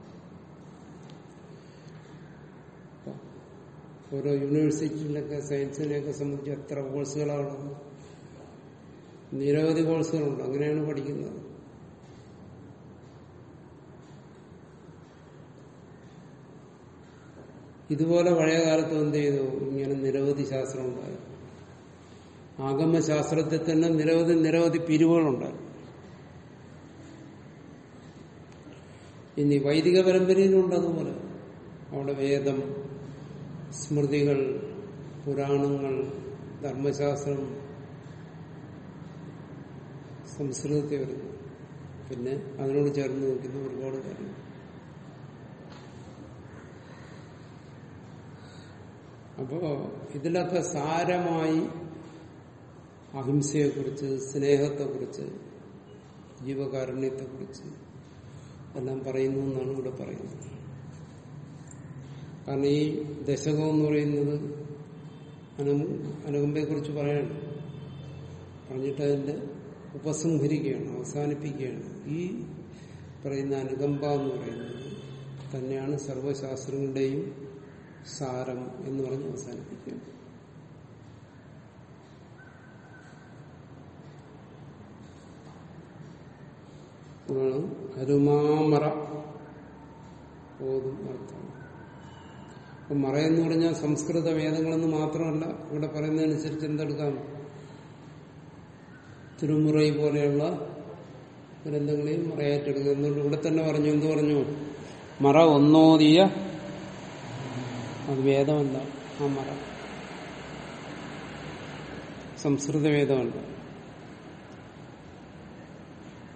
Speaker 1: ഓരോ യൂണിവേഴ്സിറ്റിയിലൊക്കെ സയൻസിനെയൊക്കെ സംബന്ധിച്ച് എത്ര കോഴ്സുകളാണ് നിരവധി കോഴ്സുകളുണ്ട് അങ്ങനെയാണ് പഠിക്കുന്നത് ഇതുപോലെ പഴയ കാലത്ത് എന്ത് ചെയ്തു ഇങ്ങനെ നിരവധി ശാസ്ത്രം ഉണ്ടായി ആഗമശാസ്ത്രത്തിൽ തന്നെ നിരവധി നിരവധി പിരിവുകളുണ്ടായി ഇനി വൈദിക പരമ്പരയിലുണ്ട് അതുപോലെ അവിടെ വേദം സ്മൃതികൾ പുരാണങ്ങൾ ധർമ്മശാസ്ത്രം സംസ്കൃതത്തിൽ വരുന്നു പിന്നെ അതിനോട് ചേർന്ന് നോക്കുന്ന ഒരുപാട് കാര്യങ്ങൾ അപ്പോ ഇതിലൊക്കെ സാരമായി അഹിംസയെക്കുറിച്ച് സ്നേഹത്തെക്കുറിച്ച് ജീവകാരുണ്യത്തെക്കുറിച്ച് എല്ലാം പറയുന്നു എന്നാണ് ഇവിടെ പറയുന്നത് കാരണം ഈ ദശകം എന്ന് പറയുന്നത് അനു അനുകമ്പയെക്കുറിച്ച് പറയണം പറഞ്ഞിട്ട് അതിന്റെ ഉപസംഹരിക്കുകയാണ് അവസാനിപ്പിക്കുകയാണ് ഈ പറയുന്ന അനുകമ്പ എന്ന് പറയുന്നത് തന്നെയാണ് സർവശാസ്ത്രങ്ങളുടെയും സാരം എന്ന് പറഞ്ഞ് അവസാനിപ്പിക്കുകയാണ് അതാണ് അരുമാമറ ഓതും അർത്ഥം അപ്പൊ മറയെന്ന് പറഞ്ഞാൽ സംസ്കൃത വേദങ്ങളെന്ന് മാത്രമല്ല ഇവിടെ പറയുന്നതനുസരിച്ച് എന്തെടുക്കാം തിരുമുറൈ പോലെയുള്ള ഗ്രന്ഥങ്ങളെയും മറയായിട്ടെടുക്കുക എന്നുകൊണ്ട് ഇവിടെ തന്നെ പറഞ്ഞു എന്ത് പറഞ്ഞു മറ ഒന്നോതിയ അത് വേദമല്ല ആ മറ സംസ്കൃത വേദമല്ല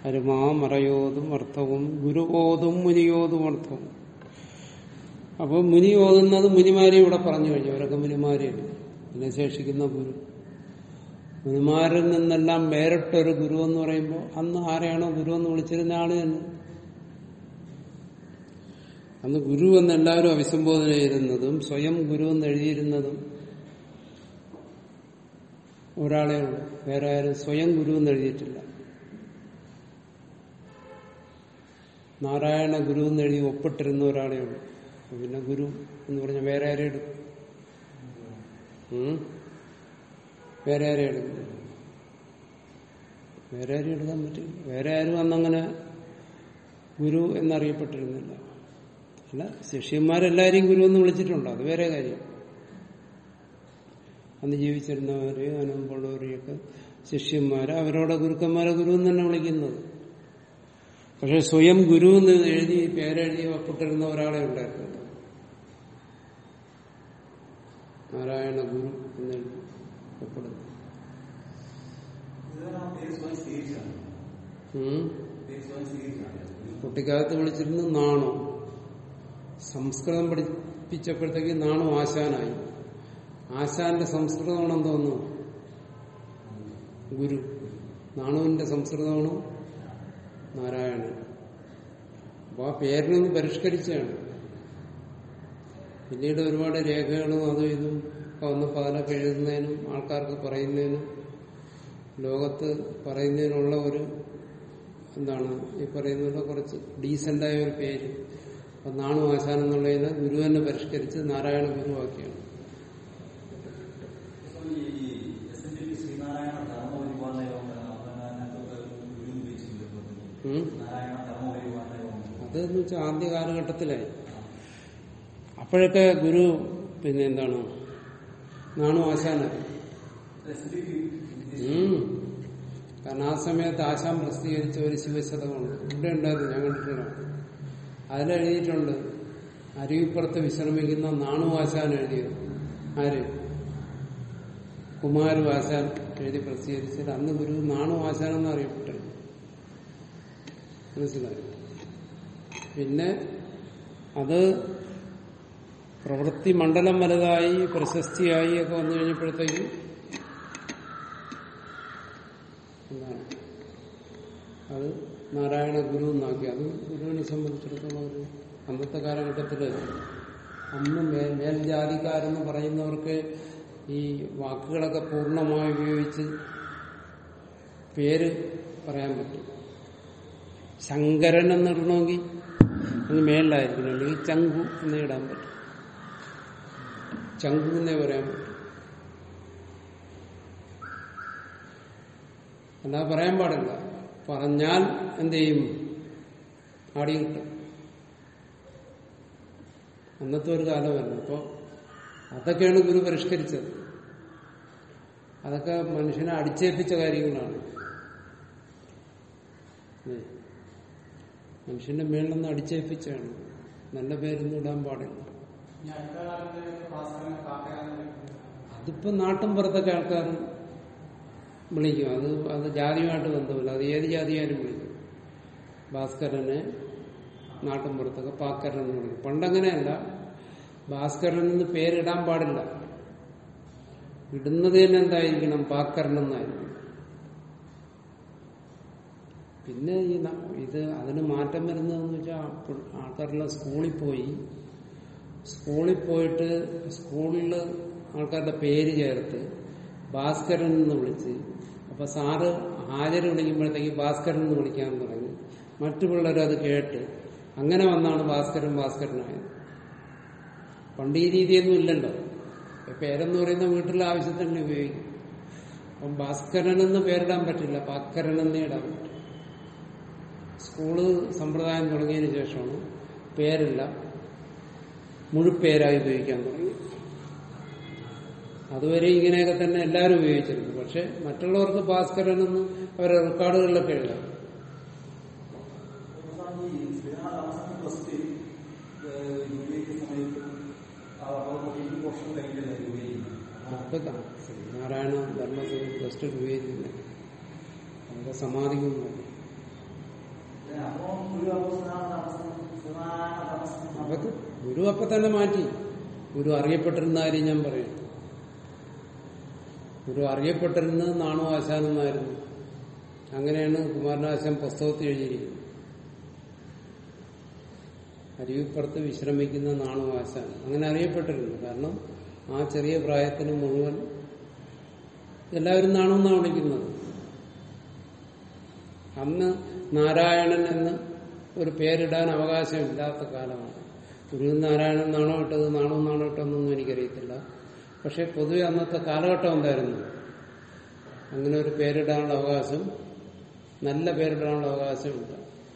Speaker 1: അരുമാ മറയോതും അർത്ഥവും ഗുരുവോതും മുനിയോതും അർത്ഥവും അപ്പോൾ മുനി ഓതുന്നത് മുനിമാരെ ഇവിടെ പറഞ്ഞു കഴിഞ്ഞു അവരൊക്കെ മുനിമാരെയാണ് പിന്നെ ശേഷിക്കുന്ന ഗുരു മുനിമാരിൽ നിന്നെല്ലാം വേറിട്ടൊരു ഗുരു എന്ന് പറയുമ്പോൾ അന്ന് ആരെയാണോ ഗുരു എന്ന് വിളിച്ചിരുന്ന ആള് തന്നെ അന്ന് ഗുരു എന്ന് എല്ലാവരും അഭിസംബോധന ചെയ്തിരുന്നതും സ്വയം ഗുരു എന്ന് എഴുതിയിരുന്നതും ഒരാളെ ഉള്ളൂ വേറെ ആരും സ്വയം ഗുരു എന്ന് എഴുതിയിട്ടില്ല നാരായണ ഗുരു എന്ന് എഴുതി ഒപ്പിട്ടിരുന്ന ഒരാളെ ഉള്ളൂ അപ്പൊ പിന്നെ ഗുരു എന്ന് പറഞ്ഞാൽ വേറെ ആരെ എടുക്കും ഉം? വേറെ ആരെ എടുക്കും വേറെ ആരും എടുക്കാൻ പറ്റില്ല വേറെ ആരും അന്നങ്ങനെ ഗുരു എന്നറിയപ്പെട്ടിരുന്നില്ല അല്ല ശിഷ്യന്മാരെല്ലാരെയും ഗുരു എന്ന് വിളിച്ചിട്ടുണ്ട് അത് വേറെ കാര്യം അന്ന് ജീവിച്ചിരുന്നവരെ അനുമുള്ളവരെയൊക്കെ ശിഷ്യന്മാരെ അവരോടെ ഗുരുക്കന്മാരെ ഗുരു എന്ന് തന്നെ വിളിക്കുന്നത് പക്ഷെ സ്വയം ഗുരു എന്ന് എഴുതി പേരെഴുതി ഒപ്പിട്ടിരുന്ന ഒരാളെ ഉണ്ടായിരുന്നു നാരായണ ഗുരു എന്ന് എഴുതി ഒപ്പിടുന്നു
Speaker 3: ഇതാണ് ആ പേര് സ്വയം സ്വീകരിച്ചാണ്
Speaker 1: ഉം.
Speaker 3: പേര് സ്വയം സ്വീകരിച്ചാണ്
Speaker 1: കുട്ടിക്കാലത്ത് വിളിച്ചിരുന്നത് നാണു സംസ്കൃതം പഠിപ്പിച്ചപ്പോഴത്തേക്ക് നാണു ആശാനായി ആശാന്റെ സംസ്കൃതമാണെന്ന് തോന്നുന്നു ഗുരു നാണുവിന്റെ സംസ്കൃതമാണ് നാരായണൻ അപ്പൊ ആ പേരിനൊന്ന് പരിഷ്കരിച്ചാണ് പിന്നീട് ഒരുപാട് രേഖകളും അതും ഇതും ഒക്കെ വന്നപ്പോൾ അതിലൊക്കെ എഴുതുന്നതിനും ആൾക്കാർക്ക് പറയുന്നതിനും ലോകത്ത് പറയുന്നതിനുള്ള ഒരു എന്താണ് ഈ പറയുന്നത് കുറച്ച് ഡീസന്റായ ഒരു പേര് അപ്പൊ നാണു ആശാൻ എന്നുള്ളതിനെ ഗുരു തന്നെ പരിഷ്കരിച്ച് നാരായണ ഗുരുവാക്കിയാണ്
Speaker 3: ഈ S N D P Sreenarayana Dharma Paripalana Yogam അതിനകത്തൊക്കെ ഗുരു ഉപയോഗിച്ചിട്ടുണ്ട്
Speaker 1: ഉം.
Speaker 3: നാരായണ ധർമ്മ പരിപാലന യോഗം
Speaker 1: അതെന്ന് വെച്ചാൽ ആദ്യ കാലഘട്ടത്തിലായി അപ്പോഴൊക്കെ ഗുരു പിന്നെ എന്താണ് നാണു ആശാനായി
Speaker 3: എസ് എൻ ഡി പി
Speaker 1: ഉം. കാരണം ആ സമയത്ത് ആശാൻ പ്രസിദ്ധീകരിച്ച ഒരു ശിവശതകമുണ്ട് ഇവിടെ ഉണ്ടായിരുന്നു ഞാൻ കണ്ടിട്ടില്ല അതിലെഴുതിയിട്ടുണ്ട് അരുവിപ്പുറത്ത് വിശ്രമിക്കുന്ന നാണു ആശാൻ എഴുതിയത് ആര് കുമാരു ആശാൻ എഴുതി പ്രസിദ്ധീകരിച്ചിട്ട് അന്ന് ഗുരു നാണു ആശാൻ എന്ന് അറിയപ്പെട്ടു മനസ്സിലായി പിന്നെ അത് പ്രവൃത്തി മണ്ഡലം വലുതായി പ്രശസ്തിയായി ഒക്കെ വന്നു കഴിഞ്ഞപ്പോഴത്തേക്കും എന്താണ് അത് നാരായണ ഗുരു എന്നാക്കി അത് ഗുരുവിനെ സംബന്ധിച്ചിടത്തോളം ഒരു അന്നത്തെ കാലഘട്ടത്തിൽ അന്ന് മേ മേൽജാതിക്കാരെന്ന് പറയുന്നവർക്ക് ഈ വാക്കുകളൊക്കെ പൂർണ്ണമായി ഉപയോഗിച്ച് പേര് പറയാൻ പറ്റും ശങ്കരൻ എന്നിടണമെങ്കിൽ അത് മേളിലായിരിക്കണം അല്ലെങ്കിൽ ചങ്കു എന്ന് ഇടാൻ പറ്റും ചങ്കു എന്നേ പറയാൻ പറ്റും അല്ലാതെ പറയാൻ പാടില്ല പറഞ്ഞാൽ എന്ത് ചെയ്യും ആടി കിട്ടും അന്നത്തെ ഒരു കാലമല്ല അപ്പോ അതൊക്കെയാണ് ഗുരു പരിഷ്കരിച്ചത് അതൊക്കെ മനുഷ്യനെ അടിച്ചേൽപ്പിച്ച കാര്യങ്ങളാണ് ഏ. മനുഷ്യന്റെ മേളിലൊന്നും അടിച്ചേൽപ്പിച്ചാണ് നല്ല പേരൊന്നും ഇടാൻ പാടില്ല
Speaker 2: ഇനി അടുത്ത കാലത്ത് ഭാസ്കരനെ കാക്കയാന്ന് വിളിക്കുന്നത്.
Speaker 1: അതിപ്പോ നാട്ടും പുറത്തൊക്കെ ആൾക്കാർ വിളിക്കും അത് അത് ജാതിയുമായിട്ട് ബന്ധമില്ല അത് ഏത് ജാതിയാരും വിളിക്കും ഭാസ്കരനെ നാട്ടും പുറത്തൊക്കെ പാക്കരൻ എന്ന് വിളിക്കും പണ്ടങ്ങനെയല്ല ഭാസ്കരൻ എന്ന് പേരിടാൻ പാടില്ല ഇടുന്നത് തന്നെ എന്തായിരിക്കണം പാക്കരൻ എന്നായിരിക്കും പിന്നെ ഈ ന- ഇത് അതിന് മാറ്റം വരുന്നതെന്ന് വെച്ചാൽ ആൾക്കാരെല്ലാം സ്കൂളിൽ പോയി സ്കൂളിൽ പോയിട്ട് സ്കൂളിൽ ആൾക്കാരുടെ പേര് ചേർത്ത് ഭാസ്കരൻ എന്ന് വിളിച്ച് അപ്പൊ സാറ് ഹാജര് വിളിക്കുമ്പോഴത്തേക്ക് ഭാസ്കരൻ എന്ന് വിളിക്കാൻ തുടങ്ങി മറ്റു പിള്ളേർ അത് കേട്ട് അങ്ങനെ വന്നാണ് ഭാസ്കരൻ ഭാസ്കരനായത് പണ്ട് ഈ രീതിയൊന്നും ഇല്ലല്ലോ ഇപ്പൊ പേരെന്ന് പറയുന്ന വീട്ടിലെ ആവശ്യത്തിന് ഉപയോഗിക്കും അപ്പം ഭാസ്കരൻ എന്ന് പേരിടാൻ പറ്റില്ല പാക്കരൻ എന്നേ ഇടാൻ പറ്റും സ്കൂള് സമ്പ്രദായം തുടങ്ങിയതിന് ശേഷമാണ് പേരില്ല മുഴുപ്പേരായി ഉപയോഗിക്കാൻ തുടങ്ങി അതുവരെ ഇങ്ങനെയൊക്കെ തന്നെ എല്ലാവരും ഉപയോഗിച്ചിരുന്നു പക്ഷെ മറ്റുള്ളവർക്ക് ഭാസ്കരൻ എന്ന് അവരെ റെക്കോർഡുകളിലൊക്കെ എഴുതാം
Speaker 3: ഈ ശ്രീനാരായണ താമസം പ്ലസ് ടു യുഎക്ക് സമയത്ത് ഡിഗ്രി പോർഷൻ കഴിഞ്ഞില്ല യുഎ
Speaker 1: അപ്പൊ നാരായണ ധർമ്മസഭ പ്ലസ് ടു രൂപീകരിക്കുന്നത് അവിടെ സമാധിക്കുന്നു
Speaker 3: അപ്പോ ഗുരു അപ്പോസ്തലനാണ് തപസ്സം, സമാന തപസ്സം.
Speaker 1: അപ്പൊ ഗുരു അപ്പൊ തന്നെ മാറ്റി ഗുരു അറിയപ്പെട്ടിരുന്ന കാര്യം ഞാൻ പറയും ഗുരു അറിയപ്പെട്ടിരുന്നത് നാണു ആശാൻ എന്നായിരുന്നു അങ്ങനെയാണ് കുമാരനാശാൻ പുസ്തകത്തിൽ എഴുതിയിരിക്കുന്നത് അരുവിപ്പുറത്ത് വിശ്രമിക്കുന്ന നാണു ആശാൻ അങ്ങനെ അറിയപ്പെട്ടിരുന്നു കാരണം ആ ചെറിയ പ്രായത്തിന് മുഴുവൻ എല്ലാവരും നാണെന്നാണ് വിളിക്കുന്നത് അന്ന് നാരായണൻ എന്ന് ഒരു പേരിടാൻ അവകാശമില്ലാത്ത കാലമാണ് ഗുരു നാരായണൻ നാണോ ഇട്ടത് നാണോ നാണോ ഇട്ടതെന്നൊന്നും എനിക്കറിയത്തില്ല പക്ഷെ പൊതുവെ അന്നത്തെ കാലഘട്ടം എന്തായിരുന്നു അങ്ങനെ ഒരു പേരിടാനുള്ള അവകാശം നല്ല പേരിടാനുള്ള അവകാശമില്ല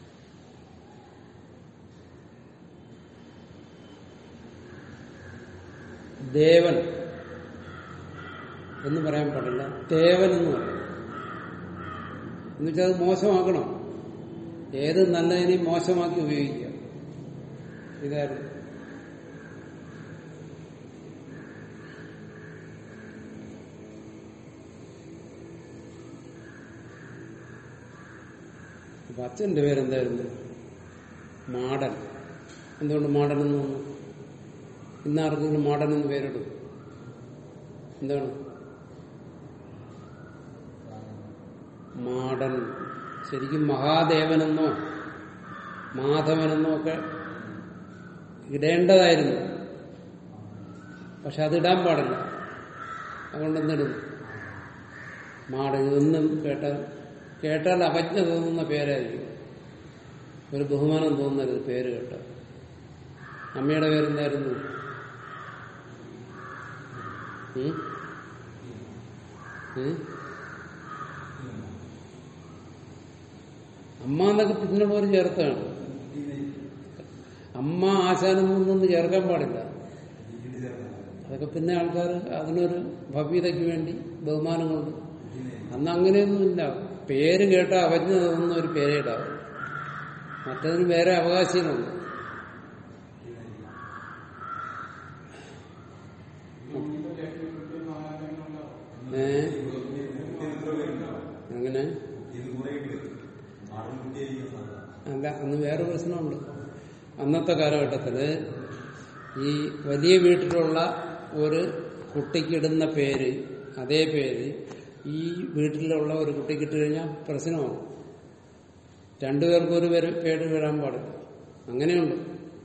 Speaker 1: ദേവൻ എന്ന് പറയാൻ പാടില്ല ദേവൻ എന്ന് പറയും എന്നുവെച്ചാൽ അത് മോശമാക്കണം ഏത് നല്ലതിനെയും മോശമാക്കി ഉപയോഗിക്കുക ഇതായിരുന്നു അപ്പൊ അച്ഛന്റെ പേരെന്തായിരുന്നു മാടൻ എന്തുകൊണ്ട് മാടൻ എന്ന് വന്നു ഇന്ന് ആർക്കെങ്കിലും മാടൻ എന്ന് പേരിടും എന്താണ് മാടൻ ശരിക്കും മഹാദേവനെന്നോ മാധവനെന്നോ ഒക്കെ ഇടേണ്ടതായിരുന്നു പക്ഷെ അതിടാൻ പാടില്ല അതുകൊണ്ട് എന്തിടുന്നു മാടൻ ഇതൊന്നും കേട്ടാൽ കേട്ടാൽ അപജ്ഞ തോന്നുന്ന പേരായിരിക്കും ഒരു ബഹുമാനം തോന്നരുത് പേര് കേട്ടാൽ അമ്മയുടെ പേരെന്തായിരുന്നു ഉം? ഉം? അമ്മ എന്നൊക്കെ പിന്നീട് ഒരു ചേർത്താണ് അമ്മ ആശാനൊന്നും ചേർക്കാൻ പാടില്ല അതൊക്കെ പിന്നെ ആൾക്കാർ അതിനൊരു ഭവ്യതയ്ക്ക് വേണ്ടി ബഹുമാനം കൊണ്ട് അന്ന് അങ്ങനെയൊന്നുമില്ല പേര് കേട്ട അവജ്ഞ തോന്നുന്ന ഒരു പേരേ ഇടാവും മറ്റതിന് വേറെ അവകാശങ്ങളുണ്ട് ഏ അങ്ങനെ അല്ല അന്ന് വേറെ പ്രശ്നമുണ്ട് അന്നത്തെ കാലഘട്ടത്തില് ഈ വലിയ വീട്ടിലുള്ള ഒരു കുട്ടിക്കിടുന്ന പേര് അതേ പേര് ഈ വീട്ടിലുള്ള ഒരു കുട്ടിക്കിട്ട് കഴിഞ്ഞാൽ പ്രശ്നമാകും രണ്ടുപേർക്കും ഒരു പേര് പേര് വരാൻ പാടില്ല അങ്ങനെയുണ്ട്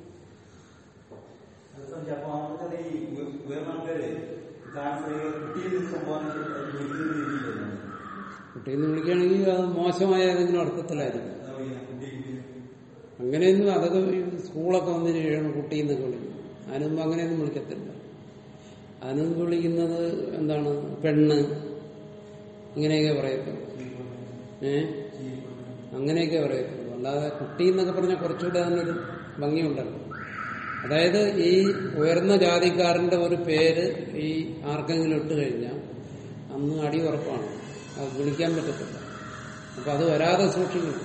Speaker 3: അപ്പൊ അവർക്കത് ഈ ഉയ- ഉയർന്ന ആൾക്കാര് ട്രാൻസ്ഫർ കുട്ടിയിൽ സംഭവം രീതിയിലാണ്
Speaker 1: കുട്ടിയെന്ന് വിളിക്കുകയാണെങ്കിൽ അത് മോശമായ ഏതെങ്കിലും അർത്ഥത്തിലായിരിക്കും
Speaker 3: കുട്ടി കുട്ടി
Speaker 1: അങ്ങനെയൊന്നും അതൊക്കെ ഈ സ്കൂളൊക്കെ വന്നു കഴിയണം കുട്ടിയെന്നൊക്കെ വിളിക്കും അതിനൊന്നും അങ്ങനെയൊന്നും വിളിക്കത്തില്ല അതിനൊന്നും വിളിക്കുന്നത് എന്താണ് പെണ്ണ് ഇങ്ങനെയൊക്കെ പറയത്തുള്ളൂ ഏ അങ്ങനെയൊക്കെ പറയത്തുള്ളൂ അല്ലാതെ കുട്ടി എന്നൊക്കെ പറഞ്ഞാൽ കുറച്ചുകൂടെ അതിനൊരു ഭംഗിയുണ്ടല്ലോ അതായത് ഈ ഉയർന്ന ജാതിക്കാരന്റെ ഒരു പേര് ഈ ആർക്കെങ്കിലും ഇട്ട് കഴിഞ്ഞാൽ അന്ന് അടി ഉറപ്പാണ് അത് വിളിക്കാൻ പറ്റത്തില്ല അപ്പൊ അത് വരാതെ സൂക്ഷിക്കണം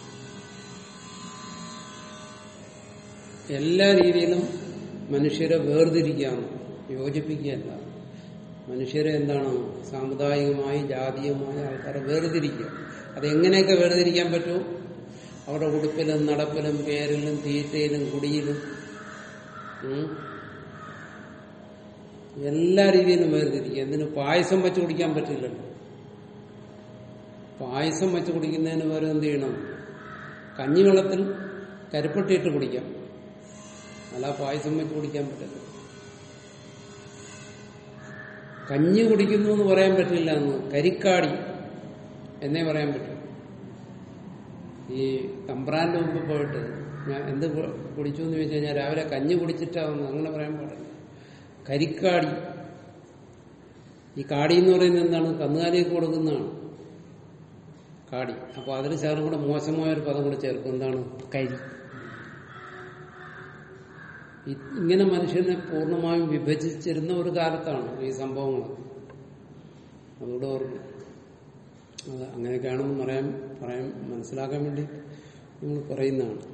Speaker 1: എല്ലാ രീതിയിലും മനുഷ്യരെ വേർതിരിക്കാം യോജിപ്പിക്കുകയല്ല മനുഷ്യരെ എന്താണ് സാമുദായികമായി ജാതീയമായി ആൾക്കാരെ വേർതിരിക്കുക അതെങ്ങനെയൊക്കെ വേർതിരിക്കാൻ പറ്റുമോ അവരുടെ ഉടുപ്പിലും നടപ്പിലും പേരിലും തീറ്റയിലും കുടിയിലും ഉം, എല്ലാ രീതിയിലും വേർതിരിക്കുക എന്തിനു പായസം വെച്ച് കുടിക്കാൻ പറ്റില്ലല്ലോ പായസം വെച്ച് കുടിക്കുന്നതിന് പകരം എന്ത് ചെയ്യണം കഞ്ഞിവെള്ളത്തിൽ കരിപ്പെട്ടിയിട്ട് കുടിക്കാം അല്ല പായസം വെച്ച് കുടിക്കാൻ പറ്റില്ല കഞ്ഞി കുടിക്കുന്നു എന്ന് പറയാൻ പറ്റില്ല എന്ന് കരിക്കാടി എന്നേ പറയാൻ പറ്റും ഈ തമ്പ്രാന്റെ മുമ്പ് പോയിട്ട് ഞാൻ എന്ത് കു- കുടിച്ചു എന്ന് ചോദിച്ചു കഴിഞ്ഞാൽ രാവിലെ കഞ്ഞി കുടിച്ചിട്ടാവുന്നു അങ്ങനെ പറയാൻ പാടില്ല കരിക്കാടി ഈ കാടി എന്ന് പറയുന്നത് എന്താണ് കന്നുകാലിയൊക്കെ കൊടുക്കുന്നതാണ് കാടി അപ്പൊ അതിന് ചേർന്ന് കൂടെ മോശമായ ഒരു പദം കൂടെ ചേർക്കും എന്താണ് കരി ഇ- ഇങ്ങനെ മനുഷ്യനെ പൂർണ്ണമായും വിഭജിച്ചിരുന്ന ഒരു കാലത്താണ് ഈ സംഭവങ്ങൾ അതുകൂടെ ഓർക്കും അത് അങ്ങനെയൊക്കെയാണെന്ന് പറയാൻ പറയാൻ മനസ്സിലാക്കാൻ വേണ്ടി നമ്മൾ പറയുന്നതാണ്